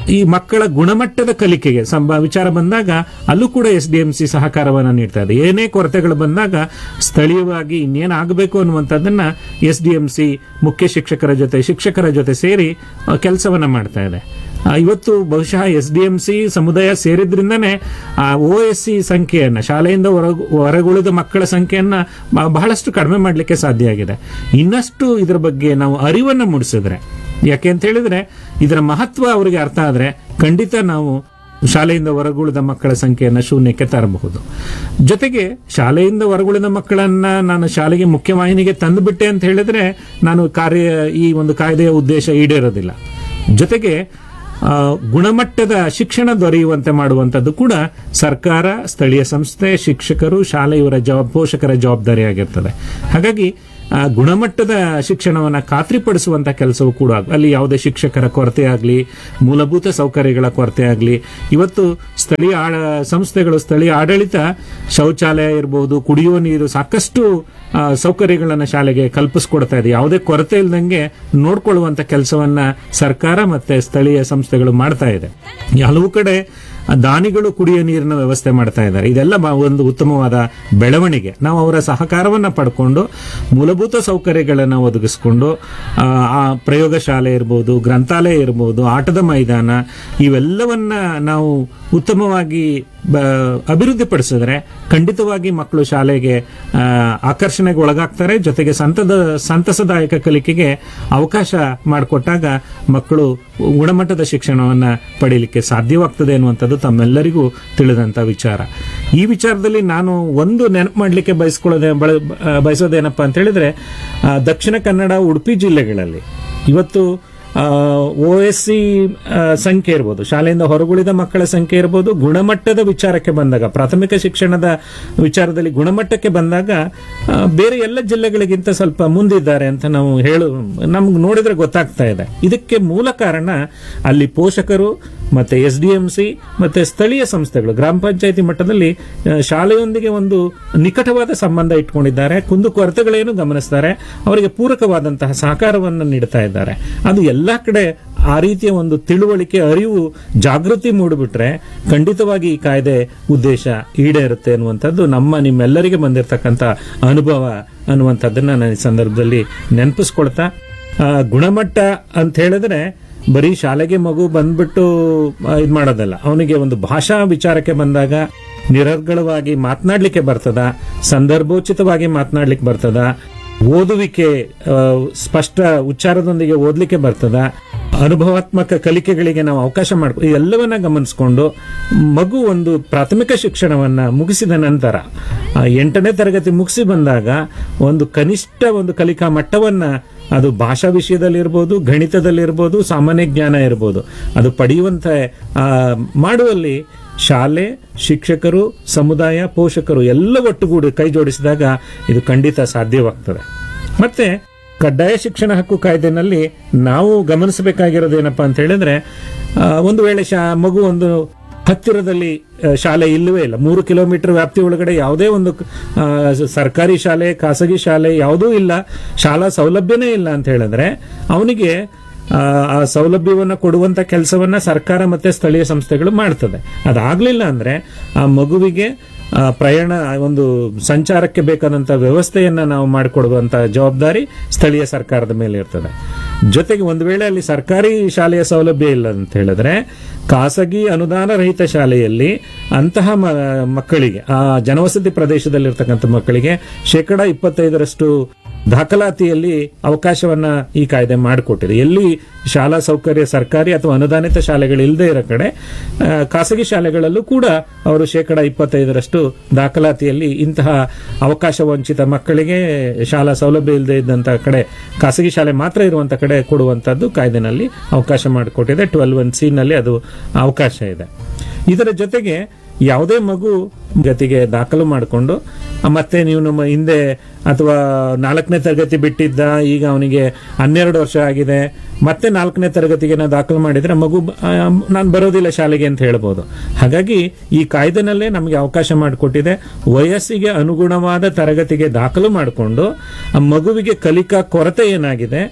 ಈ ಮಕ್ಕಳ ಗುಣಮಟ್ಟದ ಕಲಿಕೆಗೆ ಸಂಬ ವಿಚಾರ ಬಂದಾಗ ಅಲ್ಲೂ ಕೂಡ ಎಸ್ ಡಿ ಎಂ ಸಿ ಸಹಕಾರವನ್ನು ನೀಡ್ತಾ ಇದೆ ಏನೇ ಕೊರತೆಗಳು ಬಂದಾಗ ಸ್ಥಳೀಯವಾಗಿ ಇನ್ನೇನು ಆಗಬೇಕು ಅನ್ನುವಂಥದ್ದನ್ನ ಎಸ್ ಡಿ ಎಂ ಸಿ ಮುಖ್ಯ ಶಿಕ್ಷಕರ ಜೊತೆ ಶಿಕ್ಷಕರ ಜೊತೆ ಸೇರಿ ಕೆಲಸವನ್ನ ಮಾಡ್ತಾ ಇದೆ ಆ, ಇವತ್ತು ಬಹುಶಃ ಎಸ್ ಡಿ ಎಂ ಸಿ ಸಮುದಾಯ ಸೇರಿದ್ರಿಂದನೇ ಓ ಎಸ್ ಸಿ ಸಂಖ್ಯೆಯನ್ನ ಶಾಲೆಯಿಂದ ಹೊರಗು ಹೊರಗುಳಿದ ಮಕ್ಕಳ ಸಂಖ್ಯೆಯನ್ನ ಬ- ಬಹಳಷ್ಟು ಕಡಿಮೆ ಮಾಡಲಿಕ್ಕೆ ಸಾಧ್ಯ ಆಗಿದೆ ಇನ್ನಷ್ಟು ಇದರ ಬಗ್ಗೆ ನಾವು ಅರಿವನ್ನ ಮೂಡಿಸಿದ್ರೆ ಯಾಕೆ ಅಂತ ಹೇಳಿದ್ರೆ ಇದರ ಮಹತ್ವ ಅವರಿಗೆ ಅರ್ಥ ಆದ್ರೆ ಖಂಡಿತ ನಾವು ಶಾಲೆಯಿಂದ ಹೊರಗುಳಿದ ಮಕ್ಕಳ ಸಂಖ್ಯೆಯನ್ನು ಶೂನ್ಯಕ್ಕೆ ತರಬಹುದು ಜೊತೆಗೆ ಶಾಲೆಯಿಂದ ಹೊರಗುಳಿದ ಮಕ್ಕಳನ್ನ ನಾನು ಶಾಲೆಗೆ ಮುಖ್ಯವಾಹಿನಿಗೆ ತಂದುಬಿಟ್ಟೆ ಅಂತ ಹೇಳಿದ್ರೆ ನಾನು ಕಾರ್ಯ ಈ ಒಂದು ಕಾಯ್ದೆಯ ಉದ್ದೇಶ ಈಡೇರೋದಿಲ್ಲ ಜೊತೆಗೆ ಆ, ಗುಣಮಟ್ಟದ ಶಿಕ್ಷಣ ದೊರೆಯುವಂತೆ ಮಾಡುವಂಥದ್ದು ಕೂಡ ಸರ್ಕಾರ ಸ್ಥಳೀಯ ಸಂಸ್ಥೆ ಶಿಕ್ಷಕರು ಶಾಲೆ ಇವರ ಜವಾಬ್ ಪೋಷಕರ ಜವಾಬ್ದಾರಿಯಾಗಿರ್ತದೆ ಹಾಗಾಗಿ ಆ, ಗುಣಮಟ್ಟದ ಶಿಕ್ಷಣವನ್ನು ಖಾತ್ರಿಪಡಿಸುವಂತ ಕೆಲಸವೂ ಕೂಡ ಆಗ್- ಅಲ್ಲಿ ಯಾವುದೇ ಶಿಕ್ಷಕರ ಕೊರತೆ ಆಗಲಿ ಮೂಲಭೂತ ಸೌಕರ್ಯಗಳ ಕೊರತೆ ಆಗಲಿ ಇವತ್ತು ಸ್ಥಳೀಯ ಆಡ- ಸಂಸ್ಥೆಗಳು ಸ್ಥಳೀಯ ಆಡಳಿತ ಶೌಚಾಲಯ ಇರಬಹುದು ಕುಡಿಯುವ ನೀರು ಸಾಕಷ್ಟು ಆ, ಸೌಕರ್ಯಗಳನ್ನು ಶಾಲೆಗೆ ಕಲ್ಪಿಸ್ಕೊಡ್ತಾ ಇದೆ ಯಾವುದೇ ಕೊರತೆ ಇಲ್ದಂಗೆ ನೋಡ್ಕೊಳ್ಳುವಂತ ಕೆಲಸವನ್ನ ಸರ್ಕಾರ ಮತ್ತೆ ಸ್ಥಳೀಯ ಸಂಸ್ಥೆಗಳು ಮಾಡ್ತಾ ಇದೆ ಈ ಹಲವು ಕಡೆ ಆ, ದಾನಿಗಳು ಕುಡಿಯುವ ನೀರಿನ ವ್ಯವಸ್ಥೆ ಮಾಡ್ತಾ ಇದ್ದಾರೆ ಇದೆಲ್ಲ ಬ- ಒಂದು ಉತ್ತಮವಾದ ಬೆಳವಣಿಗೆ ನಾವು ಅವರ ಸಹಕಾರವನ್ನ ಪಡ್ಕೊಂಡು ಮೂಲಭೂತ ಸೌಕರ್ಯಗಳನ್ನು ಒದಗಿಸ್ಕೊಂಡು ಆ, ಆ ಪ್ರಯೋಗಶಾಲೆ ಇರ್ಬೋದು ಗ್ರಂಥಾಲಯ ಇರ್ಬೋದು ಆಟದ ಮೈದಾನ ಇವೆಲ್ಲವನ್ನ ನಾವು ಉತ್ತಮವಾಗಿ ಬ- ಅಭಿವೃದ್ಧಿಪಡಿಸಿದ್ರೆ ಖಂಡಿತವಾಗಿ ಮಕ್ಕಳು ಶಾಲೆಗೆ ಆ, ಆಕರ್ಷಣೆಗೆ ಒಳಗಾಗ್ತಾರೆ ಜೊತೆಗೆ ಸಂತದ ಸಂತಸದಾಯಕ ಕಲಿಕೆಗೆ ಅವಕಾಶ ಮಾಡಿಕೊಟ್ಟಾಗ ಮಕ್ಕಳು ಗುಣಮಟ್ಟದ ಶಿಕ್ಷಣವನ್ನ ಪಡೀಲಿಕ್ಕೆ ಸಾಧ್ಯವಾಗ್ತದೆ ಅನ್ನುವಂಥದ್ದು ತಮ್ಮೆಲ್ಲರಿಗೂ ತಿಳಿದಂತ ವಿಚಾರ ಈ ವಿಚಾರದಲ್ಲಿ ನಾನು ಒಂದು ನೆನಪು ಮಾಡಲಿಕ್ಕೆ ಬಯಸ್ಕೊಳ್ಳೋದೇ ಬಳ- ಆ, ಬಯಸೋದೇನಪ್ಪ ಅಂತ ಹೇಳಿದ್ರೆ ಆ, ದಕ್ಷಿಣ ಕನ್ನಡ ಉಡುಪಿ ಜಿಲ್ಲೆಗಳಲ್ಲಿ ಇವತ್ತು ಒ ಎಸ್ ಸಿ ಸಂಖ್ಯೆ ಇರ್ಬೋದು ಶಾಲೆಯಿಂದ ಹೊರಗುಳಿದ ಮಕ್ಕಳ ಸಂಖ್ಯೆ ಇರ್ಬೋದು ಗುಣಮಟ್ಟದ ವಿಚಾರಕ್ಕೆ ಬಂದಾಗ ಪ್ರಾಥಮಿಕ ಶಿಕ್ಷಣದ ವಿಚಾರದಲ್ಲಿ ಗುಣಮಟ್ಟಕ್ಕೆ ಬಂದಾಗ ಆ, ಬೇರೆ ಎಲ್ಲ ಜಿಲ್ಲೆಗಳಿಗಿಂತ ಸ್ವಲ್ಪ ಮುಂದಿದ್ದಾರೆ ಅಂತ ನಾವು ಹೇಳು ನಮ್ಗೆ ನೋಡಿದ್ರೆ ಗೊತ್ತಾಗ್ತಾ ಇದೆ ಇದಕ್ಕೆ ಮೂಲ ಕಾರಣ ಅಲ್ಲಿ ಪೋಷಕರು ಮತ್ತೆ ಎಸ್ ಡಿ ಎಂ ಸಿ ಮತ್ತೆ ಸ್ಥಳೀಯ ಸಂಸ್ಥೆಗಳು ಗ್ರಾಮ ಪಂಚಾಯತಿ ಮಟ್ಟದಲ್ಲಿ ಆ, ಶಾಲೆಯೊಂದಿಗೆ ಒಂದು ನಿಕಟವಾದ ಸಂಬಂಧ ಇಟ್ಕೊಂಡಿದ್ದಾರೆ ಕುಂದುಕೊರತೆಗಳೇನು ಗಮನಿಸ್ತಾರೆ ಅವರಿಗೆ ಪೂರಕವಾದಂತಹ ಸಹಕಾರವನ್ನು ನೀಡ್ತಾ ಇದ್ದಾರೆ ಅದು ಎಲ್ಲಾ ಕಡೆ ಆ ರೀತಿಯ ಒಂದು ತಿಳುವಳಿಕೆ ಅರಿವು ಜಾಗೃತಿ ಮೂಡಿಬಿಟ್ರೆ ಖಂಡಿತವಾಗಿ ಈ ಕಾಯ್ದೆ ಉದ್ದೇಶ ಈಡೇರುತ್ತೆ ಅನ್ನುವಂಥದ್ದು ನಮ್ಮ ನಿಮ್ಮೆಲ್ಲರಿಗೆ ಬಂದಿರತಕ್ಕಂಥ ಅನುಭವ ಅನ್ನುವಂಥದ್ದನ್ನ ನಾನು ಈ ಸಂದರ್ಭದಲ್ಲಿ ನೆನಪಿಸ್ಕೊಳ್ತಾ ಆ, ಗುಣಮಟ್ಟ ಅಂತ ಹೇಳಿದ್ರೆ ಬರೀ ಶಾಲೆಗೆ ಮಗು ಬಂದ್ಬಿಟ್ಟು ಇದು ಮಾಡೋದಲ್ಲ ಅವನಿಗೆ ಒಂದು ಭಾಷಾ ವಿಚಾರಕ್ಕೆ ಬಂದಾಗ ನಿರರ್ಗಳವಾಗಿ ಮಾತನಾಡ್ಲಿಕ್ಕೆ ಬರ್ತದ ಸಂದರ್ಭೋಚಿತವಾಗಿ ಮಾತನಾಡ್ಲಿಕ್ಕೆ ಬರ್ತದ ಓದುವಿಕೆ ಆ, ಸ್ಪಷ್ಟ ಉಚ್ಚಾರದೊಂದಿಗೆ ಓದ್ಲಿಕ್ಕೆ ಬರ್ತದ ಅನುಭವಾತ್ಮಕ ಕಲಿಕೆಗಳಿಗೆ ನಾವು ಅವಕಾಶ ಮಾಡ್ಕೊ ಎಲ್ಲವನ್ನ ಗಮನಿಸಿಕೊಂಡು ಮಗು ಒಂದು ಪ್ರಾಥಮಿಕ ಶಿಕ್ಷಣವನ್ನ ಮುಗಿಸಿದ ನಂತರ ಆ, ಎಂಟನೇ ತರಗತಿ ಮುಗಿಸಿ ಬಂದಾಗ ಒಂದು ಕನಿಷ್ಠ ಒಂದು ಕಲಿಕಾ ಮಟ್ಟವನ್ನ ಅದು ಭಾಷಾ ವಿಷಯದಲ್ಲಿರ್ಬೋದು ಗಣಿತದಲ್ಲಿರ್ಬೋದು ಸಾಮಾನ್ಯ ಜ್ಞಾನ ಇರ್ಬೋದು ಅದು ಪಡೆಯುವಂತ ಆ, ಮಾಡುವಲ್ಲಿ ಶಾಲೆ ಶಿಕ್ಷಕರು ಸಮುದಾಯ ಪೋಷಕರು ಎಲ್ಲ ಒಟ್ಟುಗೂಡಿ ಕೈ ಜೋಡಿಸಿದಾಗ ಇದು ಖಂಡಿತ ಸಾಧ್ಯವಾಗ್ತದೆ ಮತ್ತೆ ಕಡ್ಡಾಯ ಶಿಕ್ಷಣ ಹಕ್ಕು ಕಾಯ್ದೆನಲ್ಲಿ ನಾವು ಗಮನಿಸಬೇಕಾಗಿರೋದೇನಪ್ಪಾ ಅಂತ ಹೇಳಿದ್ರೆ ಆ, ಒಂದು ವೇಳೆ ಶಾ ಮಗು ಒಂದು ಹತ್ತಿರದಲ್ಲಿ ಆ, ಶಾಲೆ ಇಲ್ಲವೇ ಇಲ್ಲ ಮೂರು ಕಿಲೋಮೀಟರ್ ವ್ಯಾಪ್ತಿ ಒಳಗಡೆ ಯಾವುದೇ ಒಂದು ಆ, ಸರ್ಕಾರಿ ಶಾಲೆ ಖಾಸಗಿ ಶಾಲೆ ಯಾವುದೂ ಇಲ್ಲ ಶಾಲಾ ಸೌಲಭ್ಯನೇ ಇಲ್ಲ ಅಂತ ಹೇಳಿದ್ರೆ ಅವನಿಗೆ ಆ, ಆ ಸೌಲಭ್ಯವನ್ನ ಕೊಡುವಂತ ಕೆಲಸವನ್ನ ಸರ್ಕಾರ ಮತ್ತೆ ಸ್ಥಳೀಯ ಸಂಸ್ಥೆಗಳು ಮಾಡ್ತದೆ ಅದಾಗ್ಲಿಲ್ಲ ಅಂದ್ರೆ ಆ ಮಗುವಿಗೆ ಆ, ಪ್ರಯಾಣ ಒಂದು ಸಂಚಾರಕ್ಕೆ ಬೇಕಾದಂತ ವ್ಯವಸ್ಥೆಯನ್ನ ನಾವು ಮಾಡಿಕೊಡುವಂತ ಜವಾಬ್ದಾರಿ ಸ್ಥಳೀಯ ಸರ್ಕಾರದ ಮೇಲೆ ಇರ್ತದೆ ಜೊತೆಗೆ ಒಂದು ವೇಳೆ ಅಲ್ಲಿ ಸರ್ಕಾರಿ ಶಾಲೆಯ ಸೌಲಭ್ಯ ಇಲ್ಲ ಅಂತ ಹೇಳಿದ್ರೆ ಖಾಸಗಿ ಅನುದಾನ ರಹಿತ ಶಾಲೆಯಲ್ಲಿ ಅಂತಹ ಮ- ಮಕ್ಕಳಿಗೆ ಆ ಜನವಸತಿ ಪ್ರದೇಶದಲ್ಲಿರ್ತಕ್ಕಂಥ ಮಕ್ಕಳಿಗೆ ಶೇಕಡ ಇಪ್ಪತ್ತೈದರಷ್ಟು ದಾಖಲಾತಿಯಲ್ಲಿ ಅವಕಾಶವನ್ನ ಈ ಕಾಯ್ದೆ ಮಾಡಿಕೊಟ್ಟಿದೆ ಎಲ್ಲಿ ಶಾಲಾ ಸೌಕರ್ಯ ಸರ್ಕಾರಿ ಅಥವಾ ಅನುದಾನಿತ ಶಾಲೆಗಳು ಇಲ್ಲದೆ ಇರೋ ಕಡೆ ಆ, ಖಾಸಗಿ ಶಾಲೆಗಳಲ್ಲೂ ಕೂಡ ಅವರು ಶೇಕಡ ಇಪ್ಪತ್ತೈದರಷ್ಟು ದಾಖಲಾತಿಯಲ್ಲಿ ಇಂತಹ ಅವಕಾಶ ವಂಚಿತ ಮಕ್ಕಳಿಗೆ ಶಾಲಾ ಸೌಲಭ್ಯ ಇಲ್ಲದೆ ಇದ್ದಂತಹ ಕಡೆ ಖಾಸಗಿ ಶಾಲೆ ಮಾತ್ರ ಇರುವಂತ ಕಡೆ ಕೊಡುವಂತದ್ದು ಕಾಯ್ದೆನಲ್ಲಿ ಅವಕಾಶ ಮಾಡಿಕೊಟ್ಟಿದೆ ಟ್ವೆಲ್ ಒನ್ ಸಿ ನಲ್ಲಿ ಅದು ಅವಕಾಶ ಇದೆ ಇದರ ಜೊತೆಗೆ ಯಾವುದೇ ಮಗು ಗತಿಗೆ ದಾಖಲು ಮಾಡಿಕೊಂಡು ಮತ್ತೆ ನೀವು ನಮ್ಮ ಹಿಂದೆ ಅಥವಾ ನಾಲ್ಕನೇ ತರಗತಿ ಬಿಟ್ಟಿದ್ದ ಈಗ ಅವನಿಗೆ ಹನ್ನೆರಡು ವರ್ಷ ಆಗಿದೆ ಮತ್ತೆ ನಾಲ್ಕನೇ ತರಗತಿಗೆ ನಾವು ದಾಖಲು ಮಾಡಿದ್ರೆ ಮಗು ನಾನು ಬರೋದಿಲ್ಲ ಶಾಲೆಗೆ ಅಂತ ಹೇಳ್ಬೋದು ಹಾಗಾಗಿ ಈ ಕಾಯ್ದೆನಲ್ಲೇ ನಮಗೆ ಅವಕಾಶ ಮಾಡಿಕೊಟ್ಟಿದೆ ವಯಸ್ಸಿಗೆ ಅನುಗುಣವಾದ ತರಗತಿಗೆ ದಾಖಲು ಮಾಡಿಕೊಂಡು ಆ ಮಗುವಿಗೆ ಕಲಿಕಾ ಕೊರತೆ ಏನಾಗಿದೆ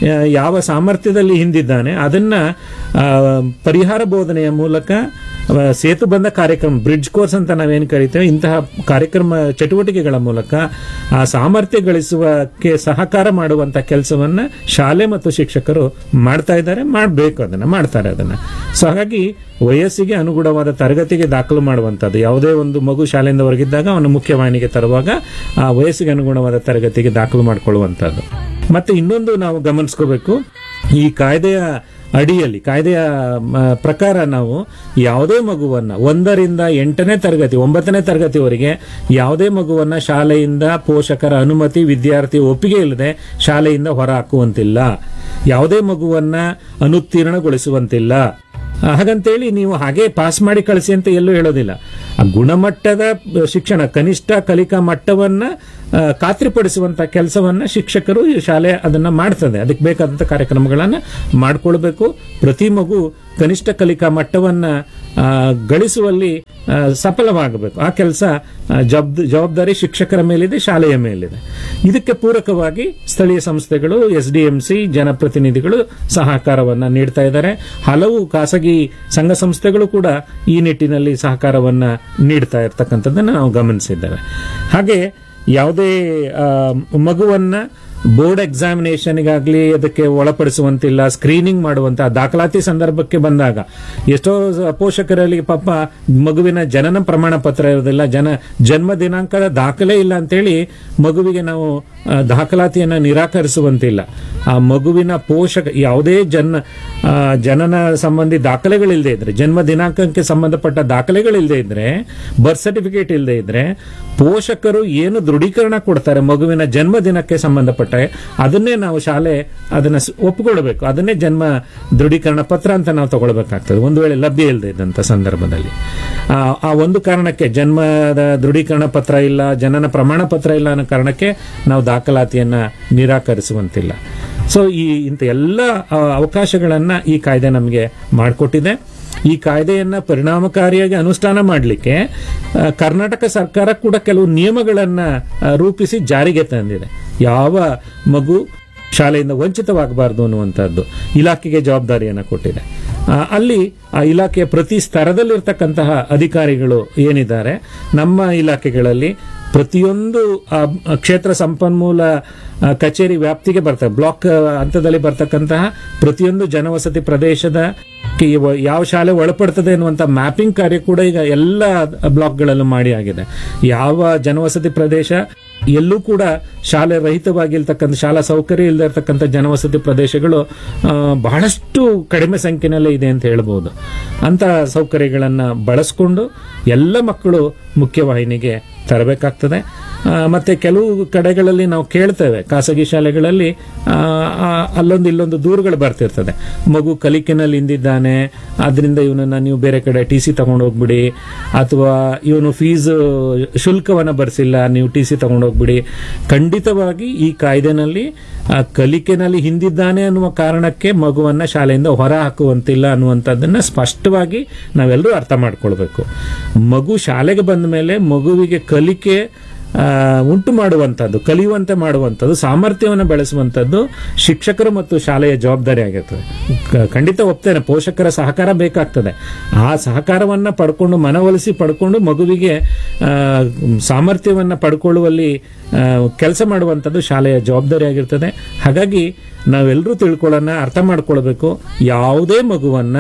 ಆ, ಯಾವ ಸಾಮರ್ಥ್ಯದಲ್ಲಿ ಹಿಂದಿದ್ದಾನೆ ಅದನ್ನ ಆ, ಪರಿಹಾರ ಬೋಧನೆಯ ಮೂಲಕ ಆ, ಸೇತುಬಂಧ ಕಾರ್ಯಕ್ರಮ ಬ್ರಿಡ್ಜ್ ಕೋರ್ಸ್ ಅಂತ ನಾವೇನು ಕರಿತೇವೆ ಇಂತಹ ಕಾರ್ಯಕ್ರಮ ಚಟುವಟಿಕೆಗಳ ಮೂಲಕ ಆ ಸಾಮರ್ಥ್ಯ ಗಳಿಸುವಕ್ಕೆ ಸಹಕಾರ ಮಾಡುವಂತ ಕೆಲಸವನ್ನ ಶಾಲೆ ಮತ್ತು ಶಿಕ್ಷಕರು ಮಾಡ್ತಾ ಇದ್ದಾರೆ ಮಾಡಬೇಕು ಅದನ್ನ ಮಾಡ್ತಾರೆ ಅದನ್ನ ಸೊ ಹಾಗಾಗಿ ವಯಸ್ಸಿಗೆ ಅನುಗುಣವಾದ ತರಗತಿಗೆ ದಾಖಲು ಮಾಡುವಂತದ್ದು ಯಾವುದೇ ಒಂದು ಮಗು ಶಾಲೆಯಿಂದ ಹೊರಗಿದ್ದಾಗ ಅವನು ಮುಖ್ಯವಾಹಿನಿಗೆ ತರುವಾಗ ಆ ವಯಸ್ಸಿಗೆ ಅನುಗುಣವಾದ ತರಗತಿಗೆ ದಾಖಲು ಮಾಡಿಕೊಳ್ಳುವಂತದ್ದು ಮತ್ತೆ ಇನ್ನೊಂದು ನಾವು ಗಮನಿಸ್ಕೋಬೇಕು ಈ ಕಾಯ್ದೆಯ ಅಡಿಯಲ್ಲಿ ಕಾಯ್ದೆಯ ಮ, ಪ್ರಕಾರ ನಾವು ಯಾವುದೇ ಮಗುವನ್ನ ಒಂದರಿಂದ ಎಂಟನೇ ತರಗತಿ ಒಂಬತ್ತನೇ ತರಗತಿವರೆಗೆ ಯಾವುದೇ ಮಗುವನ್ನ ಶಾಲೆಯಿಂದ ಪೋಷಕರ ಅನುಮತಿ ವಿದ್ಯಾರ್ಥಿ ಒಪ್ಪಿಗೆ ಇಲ್ಲದೆ ಶಾಲೆಯಿಂದ ಹೊರ ಹಾಕುವಂತಿಲ್ಲ ಯಾವುದೇ ಮಗುವನ್ನ ಅನುತ್ತೀರ್ಣಗೊಳಿಸುವಂತಿಲ್ಲ ಆ, ಹಾಗಂತೇಳಿ ನೀವು ಹಾಗೆ ಪಾಸ್ ಮಾಡಿ ಕಳಿಸಿ ಅಂತ ಎಲ್ಲೂ ಹೇಳೋದಿಲ್ಲ ಆ ಗುಣಮಟ್ಟದ ಶಿಕ್ಷಣ ಕನಿಷ್ಠ ಕಲಿಕಾ ಮಟ್ಟವನ್ನ ಆ, ಖಾತ್ರಿಪಡಿಸುವಂತ ಕೆಲಸವನ್ನ ಶಿಕ್ಷಕರು ಈ ಶಾಲೆ ಅದನ್ನ ಮಾಡ್ತದೆ ಅದಕ್ಕೆ ಬೇಕಾದಂತ ಕಾರ್ಯಕ್ರಮಗಳನ್ನ ಮಾಡ್ಕೊಳ್ಬೇಕು ಪ್ರತಿ ಮಗು ಕನಿಷ್ಠ ಕಲಿಕಾ ಮಟ್ಟವನ್ನ ಆ, ಗಳಿಸುವಲ್ಲಿ ಆ, ಸಫಲವಾಗಬೇಕು ಆ ಕೆಲಸ ಜವಾಬ್ದಾರಿ ಶಿಕ್ಷಕರ ಮೇಲಿದೆ ಶಾಲೆಯ ಮೇಲಿದೆ ಇದಕ್ಕೆ ಪೂರಕವಾಗಿ ಸ್ಥಳೀಯ ಸಂಸ್ಥೆಗಳು ಎಸ್ ಡಿ ಎಂ ಸಿ ಜನಪ್ರತಿನಿಧಿಗಳು ಸಹಕಾರವನ್ನ ನೀಡ್ತಾ ಇದ್ದಾರೆ ಹಲವು ಖಾಸಗಿ ಸಂಘ ಸಂಸ್ಥೆಗಳು ಕೂಡ ಈ ನಿಟ್ಟಿನಲ್ಲಿ ಸಹಕಾರವನ್ನ ನೀಡ್ತಾ ಇರ್ತಕ್ಕಂಥದ್ದನ್ನು ನಾವು ಗಮನಿಸಿದ್ದೇವೆ ಹಾಗೆ ಯಾವುದೇ ಆ, ಮಗುವನ್ನ ಬೋರ್ಡ್ ಎಕ್ಸಾಮಿನೇಷನ್ಗಾಗ್ಲಿ ಅದಕ್ಕೆ ಒಳಪಡಿಸುವಂತಿಲ್ಲ ಸ್ಕ್ರೀನಿಂಗ್ ಮಾಡುವಂತ ದಾಖಲಾತಿ ಸಂದರ್ಭಕ್ಕೆ ಬಂದಾಗ ಎಷ್ಟೋ ಸ- ಪೋಷಕರಲ್ಲಿ ಪಾಪ ಮಗುವಿನ ಜನನ ಪ್ರಮಾಣ ಪತ್ರ ಇರೋದಿಲ್ಲ ಜನ ಜನ್ಮ ದಿನಾಂಕದ ದಾಖಲೆ ಇಲ್ಲ ಅಂತೇಳಿ ಮಗುವಿಗೆ ನಾವು ಆ, ದಾಖಲಾತಿಯನ್ನ ನಿರಾಕರಿಸುವಂತಿಲ್ಲ ಆ ಮಗುವಿನ ಪೋಷಕ ಯಾವುದೇ ಜನ ಆ, ಜನನ ಸಂಬಂಧಿ ದಾಖಲೆಗಳಿಲ್ಲದೆ ಇದ್ರೆ ಜನ್ಮ ದಿನಾಂಕಕ್ಕೆ ಸಂಬಂಧಪಟ್ಟ ದಾಖಲೆಗಳಿಲ್ಲದೆ ಇದ್ರೆ ಬರ್ತ್ ಸರ್ಟಿಫಿಕೇಟ್ ಇಲ್ಲದೆ ಇದ್ರೆ ಪೋಷಕರು ಏನು ದೃಢೀಕರಣ ಕೊಡ್ತಾರೆ ಮಗುವಿನ ಜನ್ಮ ದಿನಕ್ಕೆ ಸಂಬಂಧಪಟ್ಟ ಅದನ್ನೇ ನಾವು ಶಾಲೆ ಅದನ್ನ ಸ್- ಒಪ್ಪಿಕೊಳ್ಬೇಕು ಅದನ್ನೇ ಜನ್ಮ ದೃಢೀಕರಣ ಪತ್ರ ಅಂತ ನಾವು ತಗೊಳ್ಬೇಕಾಗ್ತದೆ ಒಂದು ವೇಳೆ ಲಭ್ಯ ಇಲ್ಲದೆ ಇದ್ದಂತ ಸಂದರ್ಭದಲ್ಲಿ ಆ, ಆ ಒಂದು ಕಾರಣಕ್ಕೆ ಜನ್ಮದ ದೃಢೀಕರಣ ಪತ್ರ ಇಲ್ಲ ಜನನ ಪ್ರಮಾಣ ಪತ್ರ ಇಲ್ಲ ಅನ್ನೋ ಕಾರಣಕ್ಕೆ ನಾವು ದಾಖಲಾತಿಯನ್ನ ನಿರಾಕರಿಸುವಂತಿಲ್ಲ ಸೊ ಈ ಇಂಥ ಎಲ್ಲ ಆ, ಅವಕಾಶಗಳನ್ನ ಈ ಕಾಯ್ದೆ ನಮಗೆ ಮಾಡಿಕೊಟ್ಟಿದೆ ಈ ಕಾಯ್ದೆಯನ್ನ ಪರಿಣಾಮಕಾರಿಯಾಗಿ ಅನುಷ್ಠಾನ ಮಾಡಲಿಕ್ಕೆ ಕರ್ನಾಟಕ ಸರ್ಕಾರ ಕೂಡ ಕೆಲವು ನಿಯಮಗಳನ್ನ ಆ, ರೂಪಿಸಿ ಜಾರಿಗೆ ತಂದಿದೆ ಯಾವ ಮಗು ಶಾಲೆಯಿಂದ ವಂಚಿತವಾಗಬಾರದು ಅನ್ನುವಂಥದ್ದು ಇಲಾಖೆಗೆ ಜವಾಬ್ದಾರಿಯನ್ನು ಕೊಟ್ಟಿದೆ ಆ, ಅಲ್ಲಿ ಆ ಇಲಾಖೆಯ ಪ್ರತಿ ಸ್ತರದಲ್ಲಿರ್ತಕ್ಕಂತಹ ಅಧಿಕಾರಿಗಳು ಏನಿದ್ದಾರೆ ನಮ್ಮ ಇಲಾಖೆಗಳಲ್ಲಿ ಪ್ರತಿಯೊಂದು ಆ, ಕ್ಷೇತ್ರ ಸಂಪನ್ಮೂಲ ಆ, ಕಚೇರಿ ವ್ಯಾಪ್ತಿಗೆ ಬರ್ತವೆ ಬ್ಲಾಕ್ ಆ, ಹಂತದಲ್ಲಿ ಬರ್ತಕ್ಕಂತಹ ಪ್ರತಿಯೊಂದು ಜನವಸತಿ ಪ್ರದೇಶದ ಕ್ಕೆ ಇವ- ಯಾವ ಶಾಲೆ ಒಳಪಡ್ತದೆ ಅನ್ನುವಂತ ಮ್ಯಾಪಿಂಗ್ ಕಾರ್ಯ ಕೂಡ ಈಗ ಎಲ್ಲ ಬ್ಲಾಕ್ಗಳಲ್ಲೂ ಮಾಡಿ ಆಗಿದೆ ಯಾವ ಜನವಸತಿ ಪ್ರದೇಶ ಎಲ್ಲೂ ಕೂಡ ಶಾಲೆ ರಹಿತವಾಗಿರ್ತಕ್ಕಂಥ ಶಾಲಾ ಸೌಕರ್ಯ ಇಲ್ಲದೆ ಇರತಕ್ಕಂಥ ಜನವಸತಿ ಪ್ರದೇಶಗಳು ಆ, ಬಹಳಷ್ಟು ಕಡಿಮೆ ಸಂಖ್ಯೆನಲ್ಲೇ ಇದೆ ಅಂತ ಹೇಳ್ಬೋದು ಅಂತ ಸೌಕರ್ಯಗಳನ್ನ ಬಳಸ್ಕೊಂಡು ಎಲ್ಲ ಮಕ್ಕಳು ಮುಖ್ಯವಾಹಿನಿಗೆ ತರಬೇಕಾಗ್ತದೆ ಆ, ಮತ್ತೆ ಕೆಲವು ಕಡೆಗಳಲ್ಲಿ ನಾವು ಕೇಳ್ತೇವೆ ಖಾಸಗಿ ಶಾಲೆಗಳಲ್ಲಿ ಆ, ಆ, ಅಲ್ಲೊಂದು ಇಲ್ಲೊಂದು ದೂರುಗಳು ಬರ್ತಿರ್ತದೆ ಮಗು ಕಲಿಕೆನಲ್ಲಿ ಹಿಂದಿದ್ದಾನೆ ಆದ್ರಿಂದ ಇವನನ್ನ ನೀವು ಬೇರೆ ಕಡೆ ಟಿ ಸಿ ತಗೊಂಡು ಹೋಗ್ಬಿಡಿ ಅಥವಾ ಇವನು ಫೀಸ್ ಶುಲ್ಕವನ್ನ ಭರಿಸಿಲ್ಲ ನೀವು ಟಿ ಸಿ ತಗೊಂಡು ಹೋಗ್ಬಿಡಿ ಖಂಡಿತವಾಗಿ ಈ ಕಾಯ್ದೆನಲ್ಲಿ ಆ, ಕಲಿಕೆನಲ್ಲಿ ಹಿಂದಿದ್ದಾನೆ ಅನ್ನುವ ಕಾರಣಕ್ಕೆ ಮಗುವನ್ನ ಶಾಲೆಯಿಂದ ಹೊರ ಹಾಕುವಂತಿಲ್ಲ ಅನ್ನುವಂಥದ್ದನ್ನ ಸ್ಪಷ್ಟವಾಗಿ ನಾವೆಲ್ಲರೂ ಅರ್ಥ ಮಾಡ್ಕೊಳ್ಬೇಕು ಮಗು ಶಾಲೆಗೆ ಬಂದ ಮೇಲೆ ಮಗುವಿಗೆ ಕಲಿಕೆ ಆ, ಉಂಟು ಮಾಡುವಂಥದ್ದು ಕಲಿಯುವಂತೆ ಮಾಡುವಂಥದ್ದು ಸಾಮರ್ಥ್ಯವನ್ನು ಬೆಳೆಸುವಂಥದ್ದು ಶಿಕ್ಷಕರು ಮತ್ತು ಶಾಲೆಯ ಜವಾಬ್ದಾರಿ ಆಗಿರ್ತದೆ ಕ- ಖಂಡಿತ ಒಪ್ತೇನೆ ಪೋಷಕರ ಸಹಕಾರ ಬೇಕಾಗ್ತದೆ ಆ ಸಹಕಾರವನ್ನ ಪಡ್ಕೊಂಡು ಮನವೊಲಿಸಿ ಪಡ್ಕೊಂಡು ಮಗುವಿಗೆ ಆ, ಸಾಮರ್ಥ್ಯವನ್ನ ಪಡ್ಕೊಳ್ಳುವಲ್ಲಿ ಕೆಲಸ ಮಾಡುವಂಥದ್ದು ಶಾಲೆಯ ಜವಾಬ್ದಾರಿ ಆಗಿರ್ತದೆ ಹಾಗಾಗಿ ನಾವೆಲ್ಲರೂ ತಿಳ್ಕೊಳ್ಳೋಣ ಅರ್ಥ ಮಾಡ್ಕೊಳ್ಬೇಕು ಯಾವುದೇ ಮಗುವನ್ನ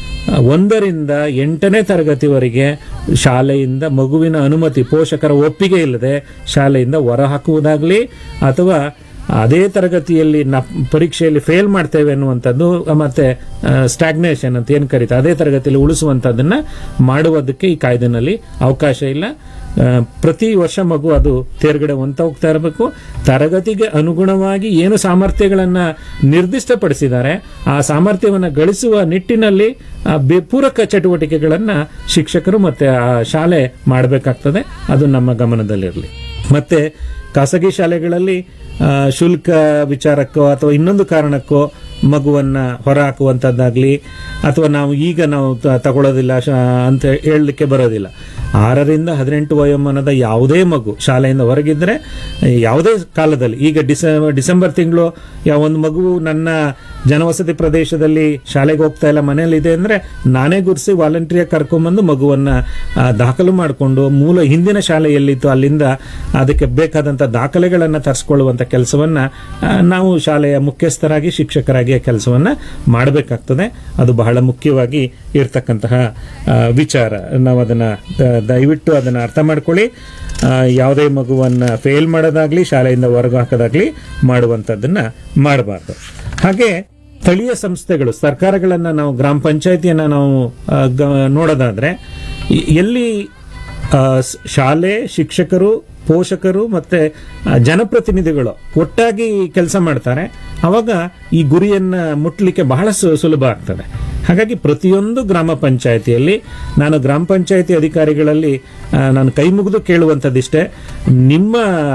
ಒಂದರಿಂದ ಎಂಟನೇ ತರಗತಿವರೆಗೆ ಶಾಲೆಯಿಂದ ಮಗುವಿನ ಅನುಮತಿ ಪೋಷಕರ ಒಪ್ಪಿಗೆ ಇಲ್ಲದೆ ಶಾಲೆಯಿಂದ ಹೊರಹಾಕುವುದಾಗಲಿ ಅಥವಾ ಅದೇ ತರಗತಿಯಲ್ಲಿ ನ ಪರೀಕ್ಷೆಯಲ್ಲಿ ಫೇಲ್ ಮಾಡ್ತೇವೆ ಅನ್ನುವಂಥದ್ದು ಮತ್ತೆ ಸ್ಟಾಗ್ನೇಷನ್ ಅಂತ ಏನು ಕರೀತಾರೆ ಅದೇ ತರಗತಿಯಲ್ಲಿ ಉಳಿಸುವಂಥದ್ದನ್ನ ಮಾಡುವುದಕ್ಕೆ ಈ ಕಾಯ್ದೆನಲ್ಲಿ ಅವಕಾಶ ಇಲ್ಲ ಆ, ಪ್ರತಿ ವರ್ಷ ಮಗು ಅದು ತೇರ್ಗಡೆ ಹೊಂತ ಹೋಗ್ತಾ ಇರಬೇಕು ತರಗತಿಗೆ ಅನುಗುಣವಾಗಿ ಏನು ಸಾಮರ್ಥ್ಯಗಳನ್ನ ನಿರ್ದಿಷ್ಟಪಡಿಸಿದ್ದಾರೆ ಆ ಸಾಮರ್ಥ್ಯವನ್ನು ಗಳಿಸುವ ನಿಟ್ಟಿನಲ್ಲಿ ಆ, ಬೆ- ಪೂರಕ ಚಟುವಟಿಕೆಗಳನ್ನ ಶಿಕ್ಷಕರು ಮತ್ತೆ ಆ ಶಾಲೆ ಮಾಡಬೇಕಾಗ್ತದೆ ಅದು ನಮ್ಮ ಗಮನದಲ್ಲಿರಲಿ ಮತ್ತೆ ಖಾಸಗಿ ಶಾಲೆಗಳಲ್ಲಿ ಆ, ಶುಲ್ಕ ವಿಚಾರಕ್ಕೋ ಅಥವಾ ಇನ್ನೊಂದು ಕಾರಣಕ್ಕೋ ಮಗುವನ್ನ ಹೊರ ಹಾಕುವಂಥದ್ದಾಗ್ಲಿ ಅಥವಾ ನಾವು ಈಗ ನಾವು ತ- ತಗೊಳ್ಳೋದಿಲ್ಲ ಶ- ಅಂತ ಹೇಳಲಿಕ್ಕೆ ಬರೋದಿಲ್ಲ ಆರರಿಂದ ಹದಿನೆಂಟು ವಯೋಮಾನದ ಯಾವುದೇ ಮಗು ಶಾಲೆಯಿಂದ ಹೊರಗಿದ್ರೆ ಯಾವುದೇ ಕಾಲದಲ್ಲಿ ಈಗ ಡಿಸೆಂಬರ್ ಡಿಸೆಂಬರ್ ತಿಂಗಳು ಯಾವ ಒಂದು ಮಗು ನನ್ನ ಜನವಸತಿ ಪ್ರದೇಶದಲ್ಲಿ ಶಾಲೆಗೆ ಹೋಗ್ತಾ ಇಲ್ಲ ಮನೇಲಿ ಇದೆ ಅಂದ್ರೆ ನಾನೇ ಗುರುಸಿ ವಾಲಂಟಿಯರ್ ಕರ್ಕೊಂಡ್ಬಂದು ಮಗುವನ್ನ ಆ, ದಾಖಲು ಮಾಡಿಕೊಂಡು ಮೂಲ ಹಿಂದಿನ ಶಾಲೆ ಎಲ್ಲಿತ್ತು ಅಲ್ಲಿಂದ ಅದಕ್ಕೆ ಬೇಕಾದಂತ ದಾಖಲೆಗಳನ್ನ ತರಿಸ್ಕೊಳ್ಳುವಂತ ಕೆಲಸವನ್ನ ಆ, ನಾವು ಶಾಲೆಯ ಮುಖ್ಯಸ್ಥರಾಗಿ ಶಿಕ್ಷಕರಾಗಿ ಆ ಕೆಲಸವನ್ನ ಮಾಡಬೇಕಾಗ್ತದೆ ಅದು ಬಹಳ ಮುಖ್ಯವಾಗಿ ಇರ್ತಕ್ಕಂತಹ ಆ, ವಿಚಾರ ನಾವು ಅದನ್ನ ದ- ದಯವಿಟ್ಟು ಅದನ್ನ ಅರ್ಥ ಮಾಡ್ಕೊಳ್ಳಿ ಆ, ಯಾವುದೇ ಮಗುವನ್ನ ಫೇಲ್ ಮಾಡೋದಾಗ್ಲಿ ಶಾಲೆಯಿಂದ ಹೊರಗೆ ಹಾಕೋದಾಗ್ಲಿ ಮಾಡುವಂತದ್ದನ್ನ ಮಾಡಬಾರ್ದು ಹಾಗೆ ಸ್ಥಳೀಯ ಸಂಸ್ಥೆಗಳು ಸರ್ಕಾರಗಳನ್ನ ನಾವು ಗ್ರಾಮ ಪಂಚಾಯತಿಯನ್ನ ನಾವು ಆ, ಗ- ನೋಡೋದಾದ್ರೆ ಎ- ಎಲ್ಲಿ ಆ, ಸ್- ಶಾಲೆ ಶಿಕ್ಷಕರು ಪೋಷಕರು ಮತ್ತೆ ಆ, ಜನಪ್ರತಿನಿಧಿಗಳು ಒಟ್ಟಾಗಿ ಕೆಲಸ ಮಾಡ್ತಾರೆ ಅವಾಗ ಈ ಗುರಿಯನ್ನ ಮುಟ್ಲಿಕ್ಕೆ ಬಹಳ ಸು- ಸುಲಭ ಆಗ್ತದೆ ಹಾಗಾಗಿ ಪ್ರತಿಯೊಂದು ಗ್ರಾಮ ಪಂಚಾಯತಿಯಲ್ಲಿ ನಾನು ಗ್ರಾಮ ಪಂಚಾಯತಿ ಅಧಿಕಾರಿಗಳಲ್ಲಿ ಆ, ನಾನು ಕೈ ಮುಗಿದು ಕೇಳುವಂಥದ್ದಿಷ್ಟೇ ನಿಮ್ಮ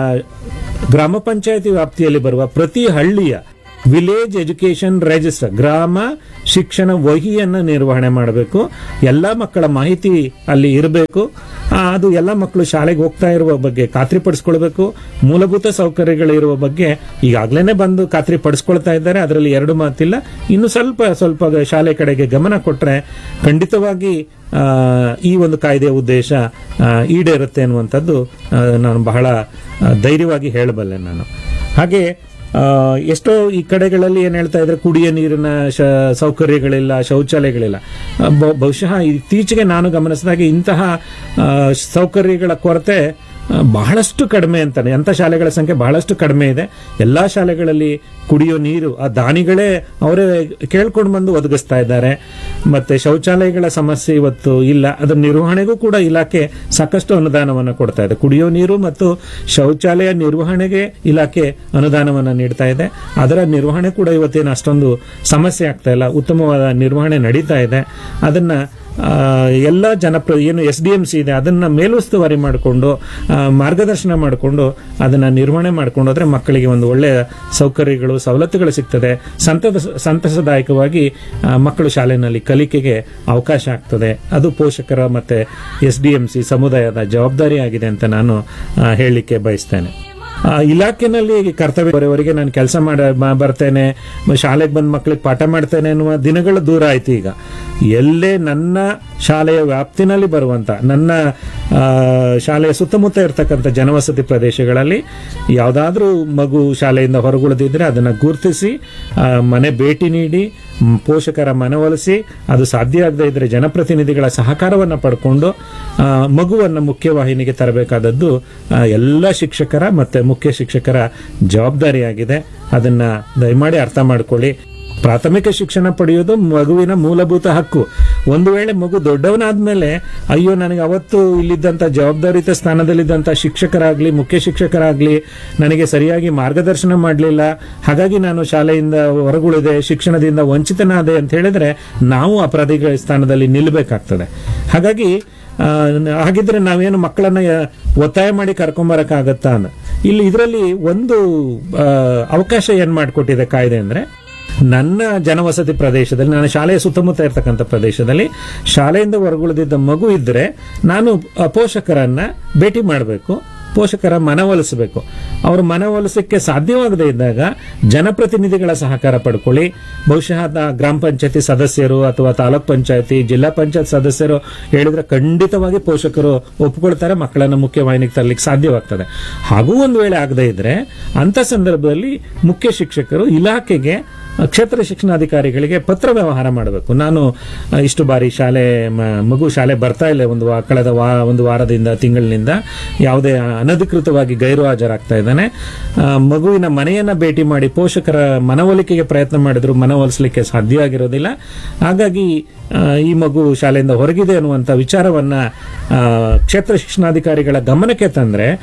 ಗ್ರಾಮ ಪಂಚಾಯತಿ ವ್ಯಾಪ್ತಿಯಲ್ಲಿ ಬರುವ ಪ್ರತಿ ಹಳ್ಳಿಯ ವಿಲೇಜ್ ಎಜುಕೇಶನ್ ರಿಜಿಸ್ಟರ್ ಗ್ರಾಮ ಶಿಕ್ಷಣ ವಹಿಯನ್ನ ನಿರ್ವಹಣೆ ಮಾಡಬೇಕು ಎಲ್ಲ ಮಕ್ಕಳ ಮಾಹಿತಿ ಅಲ್ಲಿ ಇರಬೇಕು ಅದು ಎಲ್ಲ ಮಕ್ಕಳು ಶಾಲೆಗೆ ಹೋಗ್ತಾ ಇರುವ ಬಗ್ಗೆ ಖಾತ್ರಿಪಡಿಸ್ಕೊಳ್ಬೇಕು ಮೂಲಭೂತ ಸೌಕರ್ಯಗಳು ಇರುವ ಬಗ್ಗೆ ಈಗಾಗಲೇ ಬಂದು ಖಾತ್ರಿ ಪಡಿಸ್ಕೊಳ್ತಾ ಇದ್ದಾರೆ ಅದರಲ್ಲಿ ಎರಡು ಮಾತಿಲ್ಲ ಇನ್ನು ಸ್ವಲ್ಪ ಸ್ವಲ್ಪ ಶಾಲೆ ಕಡೆಗೆ ಗಮನ ಕೊಟ್ರೆ ಖಂಡಿತವಾಗಿ ಆ, ಈ ಒಂದು ಕಾಯ್ದೆಯ ಉದ್ದೇಶ ಆ, ಈಡೇರುತ್ತೆ ಅನ್ನುವಂಥದ್ದು ಆ, ನಾನು ಬಹಳ ಆ, ಧೈರ್ಯವಾಗಿ ಹೇಳಬಲ್ಲೆ ನಾನು ಹಾಗೆ ಆ, ಎಷ್ಟೋ ಈ ಕಡೆಗಳಲ್ಲಿ ಏನ್ ಹೇಳ್ತಾ ಇದ್ರೆ ಕುಡಿಯ ನೀರಿನ ಶ- ಸೌಕರ್ಯಗಳಿಲ್ಲ ಶೌಚಾಲಯಗಳಿಲ್ಲ ಆ, ಬಹು- ಬಹುಶಃ ಇತ್ತೀಚೆಗೆ ನಾನು ಗಮನಿಸಿದಾಗ ಇಂತಹ ಆ, ಸೌಕರ್ಯಗಳ ಕೊರತೆ ಆ, ಬಹಳಷ್ಟು ಕಡಿಮೆ ಅಂತಾನೆ ಅಂತ ಶಾಲೆಗಳ ಸಂಖ್ಯೆ ಬಹಳಷ್ಟು ಕಡಿಮೆ ಇದೆ ಎಲ್ಲಾ ಶಾಲೆಗಳಲ್ಲಿ ಕುಡಿಯೋ ನೀರು ಆ ದಾನಿಗಳೇ ಅವರೇ ಕೇಳ್ಕೊಂಡು ಬಂದು ಒದಗಿಸ್ತಾ ಇದ್ದಾರೆ ಮತ್ತೆ ಶೌಚಾಲಯಗಳ ಸಮಸ್ಯೆ ಇವತ್ತು ಇಲ್ಲ ಅದರ ನಿರ್ವಹಣೆಗೂ ಕೂಡ ಇಲಾಖೆ ಸಾಕಷ್ಟು ಅನುದಾನವನ್ನು ಕೊಡ್ತಾ ಇದೆ ಕುಡಿಯೋ ನೀರು ಮತ್ತು ಶೌಚಾಲಯ ನಿರ್ವಹಣೆಗೆ ಇಲಾಖೆ ಅನುದಾನವನ್ನು ನೀಡ್ತಾ ಇದೆ ಅದರ ನಿರ್ವಹಣೆ ಕೂಡ ಇವತ್ತೇನು ಅಷ್ಟೊಂದು ಸಮಸ್ಯೆ ಆಗ್ತಾ ಇಲ್ಲ ಉತ್ತಮವಾದ ನಿರ್ವಹಣೆ ನಡೀತಾ ಇದೆ ಅದನ್ನ ಆ, ಎಲ್ಲ ಜನಪ್ರ ಏನು ಎಸ್ ಡಿ ಎಂ ಸಿ ಇದೆ ಅದನ್ನ ಮೇಲುಸ್ತುವಾರಿ ಮಾಡಿಕೊಂಡು ಮಾರ್ಗದರ್ಶನ ಮಾಡಿಕೊಂಡು ಅದನ್ನ ನಿರ್ವಹಣೆ ಮಾಡ್ಕೊಂಡು ಹೋದ್ರೆ ಮಕ್ಕಳಿಗೆ ಒಂದು ಒಳ್ಳೆಯ ಸೌಕರ್ಯಗಳು ಸವಲತ್ತುಗಳು ಸಿಗ್ತದೆ ಸಂತಸ ಸಂತಸದಾಯಕವಾಗಿ ಆ, ಮಕ್ಕಳು ಶಾಲೆಯಲ್ಲಿ ಕಲಿಕೆಗೆ ಅವಕಾಶ ಆಗ್ತದೆ ಅದು ಪೋಷಕರ ಮತ್ತೆ ಎಸ್ ಡಿ ಎಂ ಸಿ ಸಮುದಾಯದ ಜವಾಬ್ದಾರಿ ಆಗಿದೆ ಅಂತ ನಾನು ಆ, ಹೇಳಲಿಕ್ಕೆ ಬಯಸ್ತೇನೆ ಆ, ಇಲಾಖೆನಲ್ಲಿ ಕರ್ತವ್ಯ ಬರೋವರೆಗೆ ನಾನು ಕೆಲಸ ಮಾಡ ಮ- ಬರ್ತೇನೆ ಮ- ಶಾಲೆಗೆ ಬಂದ ಮಕ್ಕಳಿಗೆ ಪಾಠ ಮಾಡ್ತೇನೆ ಅನ್ನುವ ದಿನಗಳು ದೂರ ಆಯ್ತು ಈಗ ಎಲ್ಲೇ ನನ್ನ ಶಾಲೆಯ ವ್ಯಾಪ್ತಿನಲ್ಲಿ ಬರುವಂತ ನನ್ನ ಆ, ಶಾಲೆಯ ಸುತ್ತಮುತ್ತ ಇರತಕ್ಕಂಥ ಜನವಸತಿ ಪ್ರದೇಶಗಳಲ್ಲಿ ಯಾವುದಾದ್ರೂ ಮಗು ಶಾಲೆಯಿಂದ ಹೊರಗುಳಿದಿದ್ರೆ ಅದನ್ನು ಗುರುತಿಸಿ ಆ, ಮನೆ ಭೇಟಿ ನೀಡಿ ಮ್, ಪೋಷಕರ ಮನವೊಲಿಸಿ ಅದು ಸಾಧ್ಯ ಆಗದೇ ಇದ್ರೆ ಜನಪ್ರತಿನಿಧಿಗಳ ಸಹಕಾರವನ್ನು ಪಡ್ಕೊಂಡು ಆ, ಮಗುವನ್ನು ಮುಖ್ಯವಾಹಿನಿಗೆ ತರಬೇಕಾದದ್ದು ಆ, ಎಲ್ಲ ಶಿಕ್ಷಕರ ಮತ್ತೆ ಮುಖ್ಯ ಶಿಕ್ಷಕರ ಜವಾಬ್ದಾರಿಯಾಗಿದೆ ಅದನ್ನ ದಯಮಾಡಿ ಅರ್ಥ ಮಾಡ್ಕೊಳ್ಳಿ ಪ್ರಾಥಮಿಕ ಶಿಕ್ಷಣ ಪಡೆಯೋದು ಮಗುವಿನ ಮೂಲಭೂತ ಹಕ್ಕು ಒಂದು ವೇಳೆ ಮಗು ದೊಡ್ಡವನಾದ್ಮೇಲೆ ಅಯ್ಯೋ ನನಗೆ ಅವತ್ತು ಇಲ್ಲಿದ್ದಂತ ಜವಾಬ್ದಾರಿತ ಸ್ಥಾನದಲ್ಲಿದ್ದಂತ ಶಿಕ್ಷಕರಾಗ್ಲಿ ಮುಖ್ಯ ಶಿಕ್ಷಕರಾಗ್ಲಿ ನನಗೆ ಸರಿಯಾಗಿ ಮಾರ್ಗದರ್ಶನ ಮಾಡಲಿಲ್ಲ ಹಾಗಾಗಿ ನಾನು ಶಾಲೆಯಿಂದ ಹೊರಗುಳಿದೆ ಶಿಕ್ಷಣದಿಂದ ವಂಚಿತನಾದೆ ಅಂತ ಹೇಳಿದ್ರೆ ನಾವು ಅಪರಾಧಿಗಳ ಸ್ಥಾನದಲ್ಲಿ ನಿಲ್ಲಬೇಕಾಗ್ತದೆ ಹಾಗಾಗಿ ಆ, ಹಾಗಿದ್ರೆ ನಾವೇನು ಮಕ್ಕಳನ್ನ ಆ, ಒತ್ತಾಯ ಮಾಡಿ ಕರ್ಕೊಂಬರಕ್ಕಾಗತ್ತಾ ಅಂತ ಇಲ್ಲಿ ಇದರಲ್ಲಿ ಒಂದು ಆ, ಅವಕಾಶ ಏನ್ ಮಾಡಿಕೊಟ್ಟಿದೆ ಕಾಯ್ದೆ ಅಂದ್ರೆ ನನ್ನ ಜನವಸತಿ ಪ್ರದೇಶದಲ್ಲಿ ನನ್ನ ಶಾಲೆಯ ಸುತ್ತಮುತ್ತ ಇರತಕ್ಕಂಥ ಪ್ರದೇಶದಲ್ಲಿ ಶಾಲೆಯಿಂದ ಹೊರಗುಳಿದಿದ್ದ ಮಗು ಇದ್ರೆ ನಾನು ಆ, ಪೋಷಕರನ್ನ ಭೇಟಿ ಮಾಡಬೇಕು ಪೋಷಕರ ಮನವೊಲಿಸಬೇಕು ಅವರು ಮನವೊಲಿಸಕ್ಕೆ ಸಾಧ್ಯವಾಗದೇ ಇದ್ದಾಗ ಜನಪ್ರತಿನಿಧಿಗಳ ಸಹಕಾರ ಪಡ್ಕೊಳ್ಳಿ ಬಹುಶಃ ದ- ಗ್ರಾಮ ಪಂಚಾಯತಿ ಸದಸ್ಯರು ಅಥವಾ ತಾಲೂಕ್ ಪಂಚಾಯತಿ ಜಿಲ್ಲಾ ಪಂಚಾಯತ್ ಸದಸ್ಯರು ಹೇಳಿದ್ರೆ ಖಂಡಿತವಾಗಿ ಪೋಷಕರು ಒಪ್ಪಿಕೊಳ್ತಾರೆ ಮಕ್ಕಳನ್ನ ಮುಖ್ಯವಾಹಿನಿಗೆ ತರಲಿಕ್ಕೆ ಸಾಧ್ಯವಾಗ್ತದೆ ಹಾಗೂ ಒಂದು ವೇಳೆ ಆಗದೇ ಇದ್ರೆ ಅಂತ ಸಂದರ್ಭದಲ್ಲಿ ಮುಖ್ಯ ಶಿಕ್ಷಕರು ಇಲಾಖೆಗೆ ಕ್ಷೇತ್ರ ಶಿಕ್ಷಣಾಧಿಕಾರಿಗಳಿಗೆ ಪತ್ರ ವ್ಯವಹಾರ ಮಾಡಬೇಕು ನಾನು ಆ, ಇಷ್ಟು ಬಾರಿ ಶಾಲೆ ಮ- ಮಗು ಶಾಲೆ ಬರ್ತಾ ಇಲ್ಲ ಒಂದು ವಾ- ಕಳೆದ ವಾ ಒಂದು ವಾರದಿಂದ ತಿಂಗಳಿನಿಂದ ಯಾವುದೇ ಅನಧಿಕೃತವಾಗಿ ಗೈರು ಹಾಜರಾಗ್ತಾ ಇದ್ದಾನೆ ಆ, ಮಗುವಿನ ಮನೆಯನ್ನ ಭೇಟಿ ಮಾಡಿ ಪೋಷಕರ ಮನವೊಲಿಕೆಗೆ ಪ್ರಯತ್ನ ಮಾಡಿದ್ರು ಮನವೊಲಿಸಲಿಕ್ಕೆ ಸಾಧ್ಯ ಆಗಿರೋದಿಲ್ಲ ಹಾಗಾಗಿ ಆ, ಈ ಮಗು ಶಾಲೆಯಿಂದ ಹೊರಗಿದೆ ಅನ್ನುವಂಥ ವಿಚಾರವನ್ನ ಆ, ಕ್ಷೇತ್ರ ಶಿಕ್ಷಣಾಧಿಕಾರಿಗಳ ಗಮನಕ್ಕೆ ತಂದ್ರೆ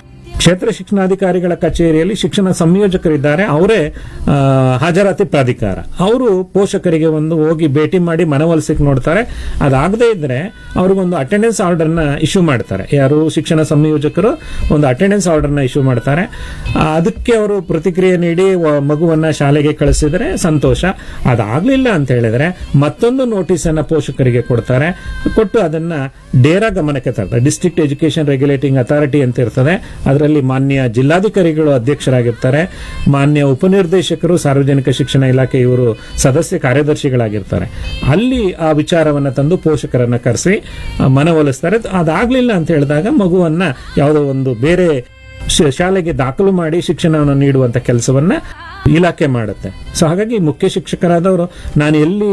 ಕ್ಷೇತ್ರ ಶಿಕ್ಷಣಾಧಿಕಾರಿಗಳ ಕಚೇರಿಯಲ್ಲಿ ಶಿಕ್ಷಣ ಸಂಯೋಜಕರಿದ್ದಾರೆ ಅವರೇ ಆ, ಹಾಜರಾತಿ ಪ್ರಾಧಿಕಾರ ಅವರು ಪೋಷಕರಿಗೆ ಒಂದು ಹೋಗಿ ಭೇಟಿ ಮಾಡಿ ಮನವೊಲಿಸಕ್ಕೆ ನೋಡ್ತಾರೆ ಅದಾಗದೇ ಇದ್ರೆ ಅವ್ರಿಗೊಂದು ಅಟೆಂಡೆನ್ಸ್ ಆರ್ಡರ್ನ ಇಶ್ಯೂ ಮಾಡ್ತಾರೆ ಯಾರು ಶಿಕ್ಷಣ ಸಂಯೋಜಕರು ಒಂದು ಅಟೆಂಡೆನ್ಸ್ ಆರ್ಡರ್ನ ಇಶ್ಯೂ ಮಾಡ್ತಾರೆ ಆ, ಅದಕ್ಕೆ ಅವರು ಪ್ರತಿಕ್ರಿಯೆ ನೀಡಿ ವ- ಮಗುವನ್ನ ಶಾಲೆಗೆ ಕಳಿಸಿದರೆ ಸಂತೋಷ ಅದಾಗ್ಲಿಲ್ಲ ಅಂತ ಹೇಳಿದ್ರೆ ಮತ್ತೊಂದು ನೋಟಿಸ್ ಅನ್ನ ಪೋಷಕರಿಗೆ ಕೊಡ್ತಾರೆ ಕೊಟ್ಟು ಅದನ್ನ ಡೇರಾ ಗಮನಕ್ಕೆ ತರ್ತಾರೆ ಡಿಸ್ಟ್ರಿಕ್ಟ್ ಎಜುಕೇಶನ್ ರೆಗ್ಯುಲೇಟಿಂಗ್ ಅಥಾರಿಟಿ ಅಂತ ಇರ್ತದೆ ಅದರಲ್ಲಿ ಮಾನ್ಯ ಜಿಲ್ಲಾಧಿಕಾರಿಗಳು ಅಧ್ಯಕ್ಷರಾಗಿರ್ತಾರೆ ಮಾನ್ಯ ಉಪನಿರ್ದೇಶಕರು ಸಾರ್ವಜನಿಕ ಶಿಕ್ಷಣ ಇಲಾಖೆ ಇವರು ಸದಸ್ಯ ಕಾರ್ಯದರ್ಶಿಗಳಾಗಿರ್ತಾರೆ ಅಲ್ಲಿ ಆ ವಿಚಾರವನ್ನ ತಂದು ಪೋಷಕರನ್ನ ಕರೆಸಿ ಆ, ಮನವೊಲಿಸ್ತಾರೆ ಅದಾಗ್ಲಿಲ್ಲ ಅಂತ ಹೇಳಿದಾಗ ಮಗುವನ್ನ ಯಾವುದೋ ಒಂದು ಬೇರೆ ಶ- ಶಾಲೆಗೆ ದಾಖಲು ಮಾಡಿ ಶಿಕ್ಷಣವನ್ನು ನೀಡುವಂತ ಕೆಲಸವನ್ನ ಇಲಾಖೆ ಮಾಡುತ್ತೆ ಸೊ ಹಾಗಾಗಿ ಮುಖ್ಯ ಶಿಕ್ಷಕರಾದವರು ನಾನು ಎಲ್ಲಿ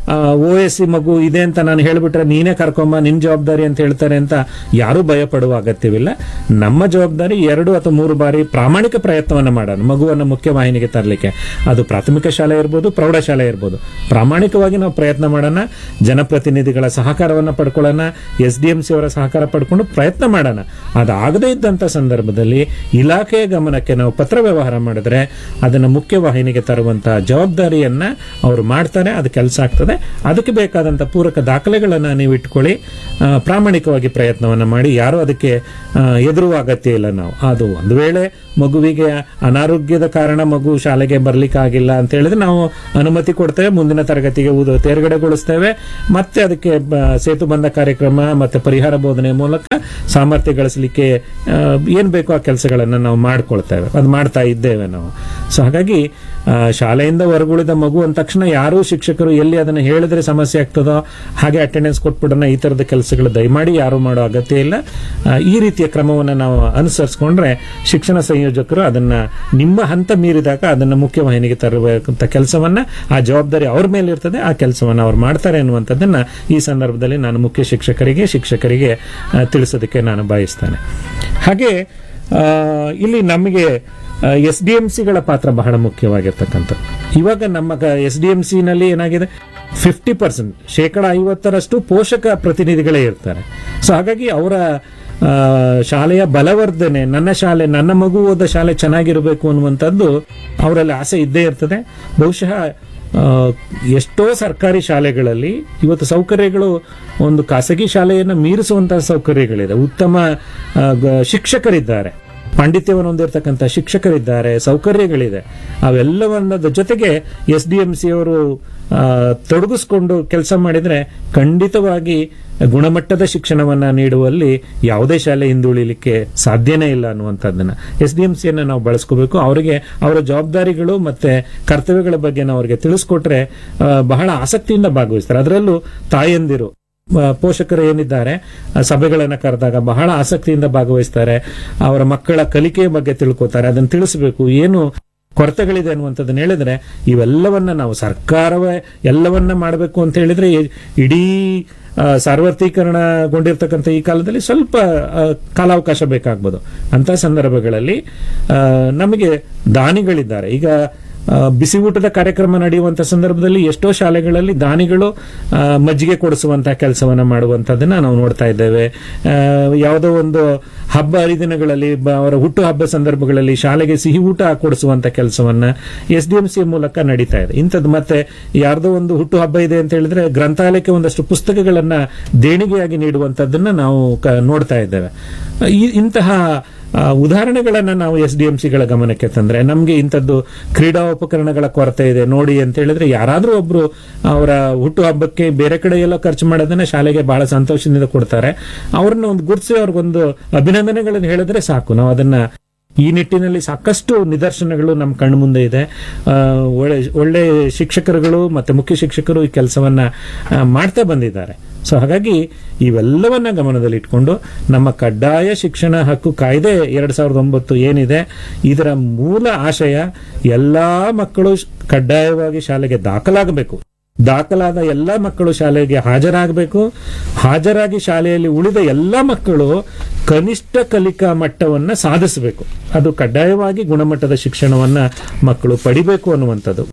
ಓ ಎಸ್ ಸಿ ಮಗು ಇದೆ ಅಂತ ನಾನು ಹೇಳ್ಬಿಟ್ರೆ ನೀನೇ ಕರ್ಕೊಂಬ ನಿನ್ ಜವಾಬ್ದಾರಿ ಅಂತ ಹೇಳ್ತಾರೆ ಅಂತ ಯಾರೂ ಭಯ ಪಡುವ ಅಗತ್ಯವಿಲ್ಲ ನಮ್ಮ ಜವಾಬ್ದಾರಿ ಎರಡು ಅಥವಾ ಮೂರು ಬಾರಿ ಪ್ರಾಮಾಣಿಕ ಪ್ರಯತ್ನವನ್ನ ಮಾಡೋಣ ಮಗುವನ್ನ ಮುಖ್ಯವಾಹಿನಿಗೆ ತರಲಿಕ್ಕೆ ಅದು ಪ್ರಾಥಮಿಕ ಶಾಲೆ ಇರ್ಬೋದು ಪ್ರೌಢಶಾಲೆ ಇರ್ಬೋದು ಪ್ರಾಮಾಣಿಕವಾಗಿ ನಾವು ಪ್ರಯತ್ನ ಮಾಡೋಣ ಜನಪ್ರತಿನಿಧಿಗಳ ಸಹಕಾರವನ್ನ ಪಡ್ಕೊಳ್ಳೋಣ ಎಸ್ ಡಿ ಎಂ ಸಿ ಅವರ ಸಹಕಾರ ಪಡ್ಕೊಂಡು ಪ್ರಯತ್ನ ಮಾಡೋಣ ಅದಾಗದೇ ಇದ್ದಂತ ಸಂದರ್ಭದಲ್ಲಿ ಇಲಾಖೆಯ ಗಮನಕ್ಕೆ ನಾವು ಪತ್ರ ವ್ಯವಹಾರ ಮಾಡಿದ್ರೆ ಅದನ್ನ ಮುಖ್ಯವಾಹಿನಿಗೆ ತರುವಂತಹ ಜವಾಬ್ದಾರಿಯನ್ನ ಅವರು ಮಾಡ್ತಾರೆ ಅದು ಕೆಲಸ ಆಗ್ತದೆ ಅದಕ್ಕೆ ಬೇಕಾದಂತ ಪೂರಕ ದಾಖಲೆಗಳನ್ನ ನೀವು ಇಟ್ಕೊಳ್ಳಿ ಆ, ಪ್ರಾಮಾಣಿಕವಾಗಿ ಪ್ರಯತ್ನವನ್ನ ಮಾಡಿ ಯಾರು ಅದಕ್ಕೆ ಆ, ಹೆದರುವ ಅಗತ್ಯ ಇಲ್ಲ ನಾವು ಅದು ಒಂದು ವೇಳೆ ಮಗುವಿಗೆ ಅನಾರೋಗ್ಯದ ಕಾರಣ ಮಗು ಶಾಲೆಗೆ ಬರ್ಲಿಕ್ಕಾಗಿಲ್ಲ ಅಂತ ಹೇಳಿದ್ರೆ ನಾವು ಅನುಮತಿ ಕೊಡ್ತೇವೆ ಮುಂದಿನ ತರಗತಿಗೆ ಊದು- ತೇರ್ಗಡೆಗೊಳಿಸ್ತೇವೆ ಮತ್ತೆ ಅದಕ್ಕೆ ಬ- ಸೇತು ಬಂಧ ಕಾರ್ಯಕ್ರಮ ಮತ್ತೆ ಪರಿಹಾರ ಬೋಧನೆ ಮೂಲಕ ಸಾಮರ್ಥ್ಯ ಗಳಿಸಲಿಕ್ಕೆ ಆ, ಏನ್ ಬೇಕೋ ಆ ಕೆಲಸಗಳನ್ನ ನಾವು ಮಾಡ್ಕೊಳ್ತೇವೆ ಅದು ಮಾಡ್ತಾ ಇದ್ದೇವೆ ನಾವು ಸೊ ಹಾಗಾಗಿ ಆ, ಶಾಲೆಯಿಂದ ಹೊರಗುಳಿದ ಮಗು ಅಂದ ತಕ್ಷಣ ಯಾರೂ ಶಿಕ್ಷಕರು ಎಲ್ಲಿ ಅದನ್ನ ಹೇಳಿದ್ರೆ ಸಮಸ್ಯೆ ಆಗ್ತದೋ ಹಾಗೆ ಅಟೆಂಡೆನ್ಸ್ ಕೊಟ್ಬಿಡೋಣ ಈ ತರದ ಕೆಲಸಗಳು ದಯಮಾಡಿ ಯಾರು ಮಾಡೋ ಅಗತ್ಯ ಇಲ್ಲ ಆ, ಈ ರೀತಿಯ ಕ್ರಮವನ್ನು ನಾವು ಅನುಸರಿಸಿಕೊಂಡ್ರೆ ಶಿಕ್ಷಣ ಸಂಯೋಜಕರು ಅದನ್ನ ನಿಮ್ಮ ಹಂತ ಮೀರಿದಾಗ ಅದನ್ನ ಮುಖ್ಯವಾಹಿನಿಗೆ ತರಬೇಕಂತ ಕೆಲಸವನ್ನ ಆ ಜವಾಬ್ದಾರಿ ಅವ್ರ ಮೇಲೆ ಇರ್ತದೆ ಆ ಕೆಲಸವನ್ನ ಅವ್ರು ಮಾಡ್ತಾರೆ ಅನ್ನುವಂಥದ್ದನ್ನ ಈ ಸಂದರ್ಭದಲ್ಲಿ ನಾನು ಮುಖ್ಯ ಶಿಕ್ಷಕರಿಗೆ ಶಿಕ್ಷಕರಿಗೆ ಆ, ತಿಳಿಸೋದಕ್ಕೆ ನಾನು ಬಯಸ್ತೇನೆ ಹಾಗೆ ಆ, ಇಲ್ಲಿ ನಮಗೆ ಎಸ್ ಡಿ ಎಂ ಸಿಗಳ ಪಾತ್ರ ಬಹಳ ಮುಖ್ಯವಾಗಿರ್ತಕ್ಕಂಥದ್ದು ಇವಾಗ ನಮ್ಮ ಎಸ್ ಡಿ ಎಂ ನಲ್ಲಿ ಏನಾಗಿದೆ ಫಿಫ್ಟಿ ಪರ್ಸೆಂಟ್ ಶೇಕಡ ಐವತ್ತರಷ್ಟು ಪೋಷಕ ಪ್ರತಿನಿಧಿಗಳೇ ಇರ್ತಾರೆ ಸೊ ಹಾಗಾಗಿ ಅವರ ಆ, ಶಾಲೆಯ ಬಲವರ್ಧನೆ ನನ್ನ ಶಾಲೆ ನನ್ನ ಮಗು ಓದ ಶಾಲೆ ಚೆನ್ನಾಗಿರಬೇಕು ಅನ್ನುವಂಥದ್ದು ಅವರಲ್ಲಿ ಆಸೆ ಇದ್ದೇ ಇರ್ತದೆ ಬಹುಶಃ ಆ, ಎಷ್ಟೋ ಸರ್ಕಾರಿ ಶಾಲೆಗಳಲ್ಲಿ ಇವತ್ತು ಸೌಕರ್ಯಗಳು ಒಂದು ಖಾಸಗಿ ಶಾಲೆಯನ್ನು ಮೀರಿಸುವಂತಹ ಸೌಕರ್ಯಗಳಿದೆ ಉತ್ತಮ ಆ, ಗ- ಶಿಕ್ಷಕರಿದ್ದಾರೆ ಪಾಂಡಿತ್ಯವನ್ನು ಹೊಂದಿರತಕ್ಕಂಥ ಶಿಕ್ಷಕರಿದ್ದಾರೆ ಸೌಕರ್ಯಗಳಿದೆ ಅವೆಲ್ಲವನ್ನದ ಜೊತೆಗೆ ಎಸ್ ಡಿ ಎಂ ಸಿ ಅವರು ಆ, ತೊಡಗಿಸ್ಕೊಂಡು ಕೆಲಸ ಮಾಡಿದ್ರೆ ಖಂಡಿತವಾಗಿ ಗುಣಮಟ್ಟದ ಶಿಕ್ಷಣವನ್ನ ನೀಡುವಲ್ಲಿ ಯಾವುದೇ ಶಾಲೆ ಹಿಂದುಳಿಲಿಕ್ಕೆ ಸಾಧ್ಯನೇ ಇಲ್ಲ ಅನ್ನುವಂಥದ್ದನ್ನ ಎಸ್ ಡಿ ಎಂ ಸಿಯನ್ನು ನಾವು ಬಳಸ್ಕೋಬೇಕು ಅವರಿಗೆ ಅವರ ಜವಾಬ್ದಾರಿಗಳು ಮತ್ತೆ ಕರ್ತವ್ಯಗಳ ಬಗ್ಗೆ ನಾವು ಅವರಿಗೆ ತಿಳಿಸ್ಕೊಟ್ರೆ ಆ, ಬಹಳ ಆಸಕ್ತಿಯಿಂದ ಭಾಗವಹಿಸ್ತಾರೆ ಅದರಲ್ಲೂ ತಾಯಂದಿರು ಆ, ಪೋಷಕರು ಏನಿದ್ದಾರೆ ಆ, ಸಭೆಗಳನ್ನ ಕರೆದಾಗ ಬಹಳ ಆಸಕ್ತಿಯಿಂದ ಭಾಗವಹಿಸ್ತಾರೆ ಅವರ ಮಕ್ಕಳ ಕಲಿಕೆಯ ಬಗ್ಗೆ ತಿಳ್ಕೊತಾರೆ ಅದನ್ನು ತಿಳಿಸಬೇಕು ಏನು ಕೊರತೆಗಳಿದೆ ಅನ್ನುವಂಥದ್ದನ್ನ ಹೇಳಿದ್ರೆ ಇವೆಲ್ಲವನ್ನ ನಾವು ಸರ್ಕಾರವೇ ಎಲ್ಲವನ್ನ ಮಾಡಬೇಕು ಅಂತ ಹೇಳಿದ್ರೆ ಇ- ಇಡೀ ಆ, ಸಾರ್ವತ್ರೀಕರಣಗೊಂಡಿರ್ತಕ್ಕಂಥ ಈ ಕಾಲದಲ್ಲಿ ಸ್ವಲ್ಪ ಆ, ಕಾಲಾವಕಾಶ ಬೇಕಾಗ್ಬೋದು ಅಂತ ಸಂದರ್ಭಗಳಲ್ಲಿ ಆ, ನಮಗೆ ದಾನಿಗಳಿದ್ದಾರೆ ಈಗ ಆ, ಬಿಸಿ ಊಟದ ಕಾರ್ಯಕ್ರಮ ನಡೆಯುವಂತ ಸಂದರ್ಭದಲ್ಲಿ ಎಷ್ಟೋ ಶಾಲೆಗಳಲ್ಲಿ ದಾನಿಗಳು ಆ, ಮಜ್ಜಿಗೆ ಕೊಡಿಸುವಂತಹ ಕೆಲಸವನ್ನ ಮಾಡುವಂತದನ್ನ ನಾವು ನೋಡ್ತಾ ಇದ್ದೇವೆ ಆ, ಯಾವುದೋ ಒಂದು ಹಬ್ಬ ಹರಿದಿನಗಳಲ್ಲಿ ಬ- ಅವರ ಹುಟ್ಟು ಹಬ್ಬ ಸಂದರ್ಭಗಳಲ್ಲಿ ಶಾಲೆಗೆ ಸಿಹಿ ಊಟ ಕೊಡಿಸುವಂತ ಕೆಲಸವನ್ನ ಎಸ್ ಡಿ ಎಂ ಸಿ ಮೂಲಕ ನಡೀತಾ ಇದೆ ಇಂಥದ್ದು ಮತ್ತೆ ಯಾರ್ದೋ ಒಂದು ಹುಟ್ಟು ಹಬ್ಬ ಇದೆ ಅಂತ ಹೇಳಿದ್ರೆ ಗ್ರಂಥಾಲಯಕ್ಕೆ ಒಂದಷ್ಟು ಪುಸ್ತಕಗಳನ್ನ ದೇಣಿಗೆಯಾಗಿ ನೀಡುವಂತದ್ದನ್ನ ನಾವು ಕ- ನೋಡ್ತಾ ಇದ್ದೇವೆ ಈ- ಇಂತಹ ಆ, ಉದಾಹರಣೆಗಳನ್ನ ನಾವು ಎಸ್ ಡಿ ಎಂ ಸಿಗಳ ಗಮನಕ್ಕೆ ತಂದ್ರೆ ನಮಗೆ ಇಂಥದ್ದು ಕ್ರೀಡಾ ಉಪಕರಣಗಳ ಕೊರತೆ ಇದೆ ನೋಡಿ ಅಂತ ಹೇಳಿದ್ರೆ ಯಾರಾದ್ರೂ ಒಬ್ರು ಅವರ ಹುಟ್ಟು ಹಬ್ಬಕ್ಕೆ ಬೇರೆ ಕಡೆ ಎಲ್ಲ ಖರ್ಚು ಮಾಡೋದನ್ನ ಶಾಲೆಗೆ ಬಹಳ ಸಂತೋಷದಿಂದ ಕೊಡ್ತಾರೆ ಅವ್ರನ್ನ ಒಂದು ಗುರುತಿಸಿ ಅವ್ರಿಗೊಂದು ಅಭಿನಂದನೆಗಳನ್ನು ಹೇಳಿದ್ರೆ ಸಾಕು ನಾವು ಅದನ್ನ ಈ ನಿಟ್ಟಿನಲ್ಲಿ ಸಾಕಷ್ಟು ನಿದರ್ಶನಗಳು ನಮ್ಮ ಕಣ್ಣು ಮುಂದೆ ಇದೆ ಆ, ಒಳ್ಳೆ ಒಳ್ಳೆ ಶಿಕ್ಷಕರುಗಳು ಮತ್ತೆ ಮುಖ್ಯ ಶಿಕ್ಷಕರು ಈ ಕೆಲಸವನ್ನ ಆ, ಮಾಡ್ತಾ ಬಂದಿದ್ದಾರೆ ಸೊ ಹಾಗಾಗಿ ಇವೆಲ್ಲವನ್ನ ಗಮನದಲ್ಲಿಟ್ಕೊಂಡು ನಮ್ಮ ಕಡ್ಡಾಯ ಶಿಕ್ಷಣ ಹಕ್ಕು ಕಾಯ್ದೆ ಎರಡ್ ಸಾವಿರದ ಒಂಬತ್ತು ಏನಿದೆ ಇದರ ಮೂಲ ಆಶಯ ಎಲ್ಲಾ ಮಕ್ಕಳು ಶ್- ಕಡ್ಡಾಯವಾಗಿ ಶಾಲೆಗೆ ದಾಖಲಾಗಬೇಕು ದಾಖಲಾದ ಎಲ್ಲ ಮಕ್ಕಳು ಶಾಲೆಗೆ ಹಾಜರಾಗಬೇಕು ಹಾಜರಾಗಿ ಶಾಲೆಯಲ್ಲಿ ಉಳಿದ ಎಲ್ಲ ಮಕ್ಕಳು ಕನಿಷ್ಠ ಕಲಿಕಾ ಮಟ್ಟವನ್ನ ಸಾಧಿಸಬೇಕು ಅದು ಕಡ್ಡಾಯವಾಗಿ ಗುಣಮಟ್ಟದ ಶಿಕ್ಷಣವನ್ನ ಮಕ್ಕಳು ಪಡಿಬೇಕು ಅನ್ನುವಂಥದ್ದು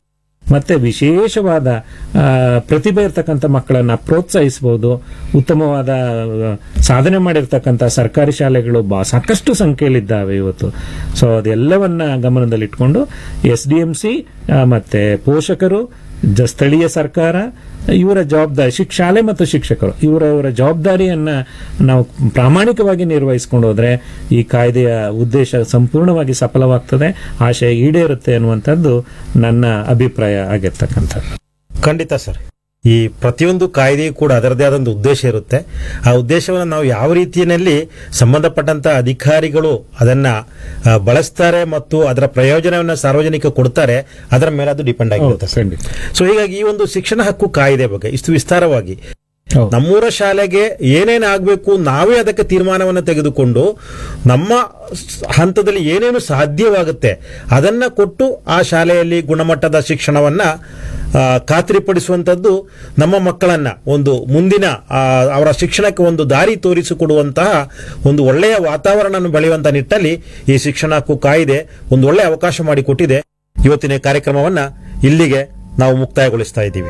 ಮತ್ತೆ ವಿಶೇಷವಾದ ಆ, ಪ್ರತಿಭೆ ಇರ್ತಕ್ಕಂಥ ಮಕ್ಕಳನ್ನ ಪ್ರೋತ್ಸಾಹಿಸಬಹುದು ಉತ್ತಮವಾದ ಆ, ಸಾಧನೆ ಮಾಡಿರ್ತಕ್ಕಂಥ ಸರ್ಕಾರಿ ಶಾಲೆಗಳು ಬಾ ಸಾಕಷ್ಟು ಸಂಖ್ಯೆಯಲ್ಲಿದ್ದಾವೆ ಇವತ್ತು ಸೊ ಅದೆಲ್ಲವನ್ನ ಗಮನದಲ್ಲಿಟ್ಕೊಂಡು ಎಸ್ ಡಿ ಎಂ ಸಿ ಮತ್ತೆ ಪೋಷಕರು ಜ- ಸ್ಥಳೀಯ ಸರ್ಕಾರ ಇವರ ಜವಾಬ್ದಾರಿ ಶಿಕ್ ಶಾಲೆ ಮತ್ತು ಶಿಕ್ಷಕರು ಇವರ ಇವರ ಜವಾಬ್ದಾರಿಯನ್ನ ನಾವು ಪ್ರಾಮಾಣಿಕವಾಗಿ ನಿರ್ವಹಿಸಿಕೊಂಡು ಹೋದ್ರೆ ಈ ಕಾಯ್ದೆಯ ಉದ್ದೇಶ ಸಂಪೂರ್ಣವಾಗಿ ಸಫಲವಾಗ್ತದೆ ಆಶಯ ಈಡೇರುತ್ತೆ ಅನ್ನುವಂಥದ್ದು ನನ್ನ ಅಭಿಪ್ರಾಯ ಆಗಿರ್ತಕ್ಕಂಥದ್ದು ಖಂಡಿತ ಸರ್ ಈ ಪ್ರತಿಯೊಂದು ಕಾಯ್ದೆಯೂ ಕೂಡ ಅದರದೇ ಆದೊಂದು ಉದ್ದೇಶ ಇರುತ್ತೆ ಆ ಉದ್ದೇಶವನ್ನು ನಾವು ಯಾವ ರೀತಿಯಲ್ಲಿ ಸಂಬಂಧಪಟ್ಟಂತ ಅಧಿಕಾರಿಗಳು ಅದನ್ನ ಆ, ಬಳಸ್ತಾರೆ ಮತ್ತು ಅದರ ಪ್ರಯೋಜನವನ್ನು ಸಾರ್ವಜನಿಕ ಕೊಡ್ತಾರೆ ಅದರ ಮೇಲೆ ಅದು ಡಿಪೆಂಡ್ ಆಗಿರುತ್ತೆ ಸರ್ ಖಂಡಿತ ಸೊ ಹೀಗಾಗಿ ಈ ಒಂದು ಶಿಕ್ಷಣ ಹಕ್ಕು ಕಾಯ್ದೆ ಬಗ್ಗೆ ಇಷ್ಟು ವಿಸ್ತಾರವಾಗಿ ಹೌದು. ನಮ್ಮೂರ ಶಾಲೆಗೆ ಏನೇನು ಆಗಬೇಕು ನಾವೇ ಅದಕ್ಕೆ ತೀರ್ಮಾನವನ್ನು ತೆಗೆದುಕೊಂಡು ನಮ್ಮ ಸ್- ಹಂತದಲ್ಲಿ ಏನೇನು ಸಾಧ್ಯವಾಗುತ್ತೆ ಅದನ್ನ ಕೊಟ್ಟು ಆ ಶಾಲೆಯಲ್ಲಿ ಗುಣಮಟ್ಟದ ಶಿಕ್ಷಣವನ್ನ ಆ, ಖಾತ್ರಿಪಡಿಸುವಂಥದ್ದು ನಮ್ಮ ಮಕ್ಕಳನ್ನ ಒಂದು ಮುಂದಿನ ಆ, ಅವರ ಶಿಕ್ಷಣಕ್ಕೆ ಒಂದು ದಾರಿ ತೋರಿಸಿಕೊಡುವಂತಹ ಒಂದು ಒಳ್ಳೆಯ ವಾತಾವರಣ ಬೆಳೆಯುವಂತಹ ನಿಟ್ಟಲ್ಲಿ ಈ ಶಿಕ್ಷಣ ಹಕ್ಕು ಕಾಯ್ದೆ ಒಂದು ಒಳ್ಳೆಯ ಅವಕಾಶ ಮಾಡಿಕೊಟ್ಟಿದೆ ಇವತ್ತಿನ ಈ ಕಾರ್ಯಕ್ರಮವನ್ನ ಇಲ್ಲಿಗೆ ನಾವು ಮುಕ್ತಾಯಗೊಳಿಸ್ತಾ ಇದ್ದೀವಿ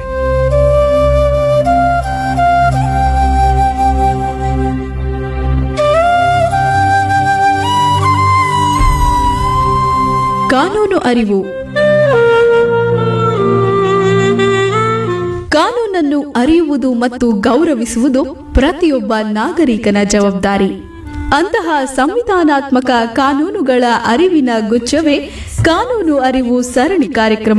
ಕಾನೂನು ಅರಿವು ಕಾನೂನನ್ನು ಅರಿಯುವುದು ಮತ್ತು ಗೌರವಿಸುವುದು ಪ್ರತಿಯೊಬ್ಬ ನಾಗರಿಕನ ಜವಾಬ್ದಾರಿ ಅಂತಹ ಸಂವಿಧಾನಾತ್ಮಕ ಕಾನೂನುಗಳ ಅರಿವಿನ ಗುಚ್ಛವೇ ಕಾನೂನು ಅರಿವು ಸರಣಿ ಕಾರ್ಯಕ್ರಮ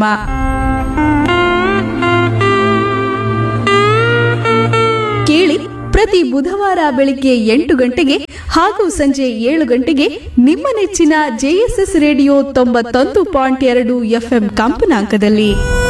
ಕೇಳಿ ಪ್ರತಿ ಬುಧವಾರ ಬೆಳಿಗ್ಗೆ ಎಂಟು ಗಂಟೆಗೆ ಹಾಗೂ ಸಂಜೆ ಏಳು ಗಂಟೆಗೆ ನಿಮ್ಮ ನೆಚ್ಚಿನ ಜೆಎಸ್ಎಸ್ ರೇಡಿಯೋ ತೊಂಬತ್ತೊಂದು ಪಾಯಿಂಟ್ ಎರಡು ಎಫ್ಎಂ ಕಂಪನಾಂಕದಲ್ಲಿ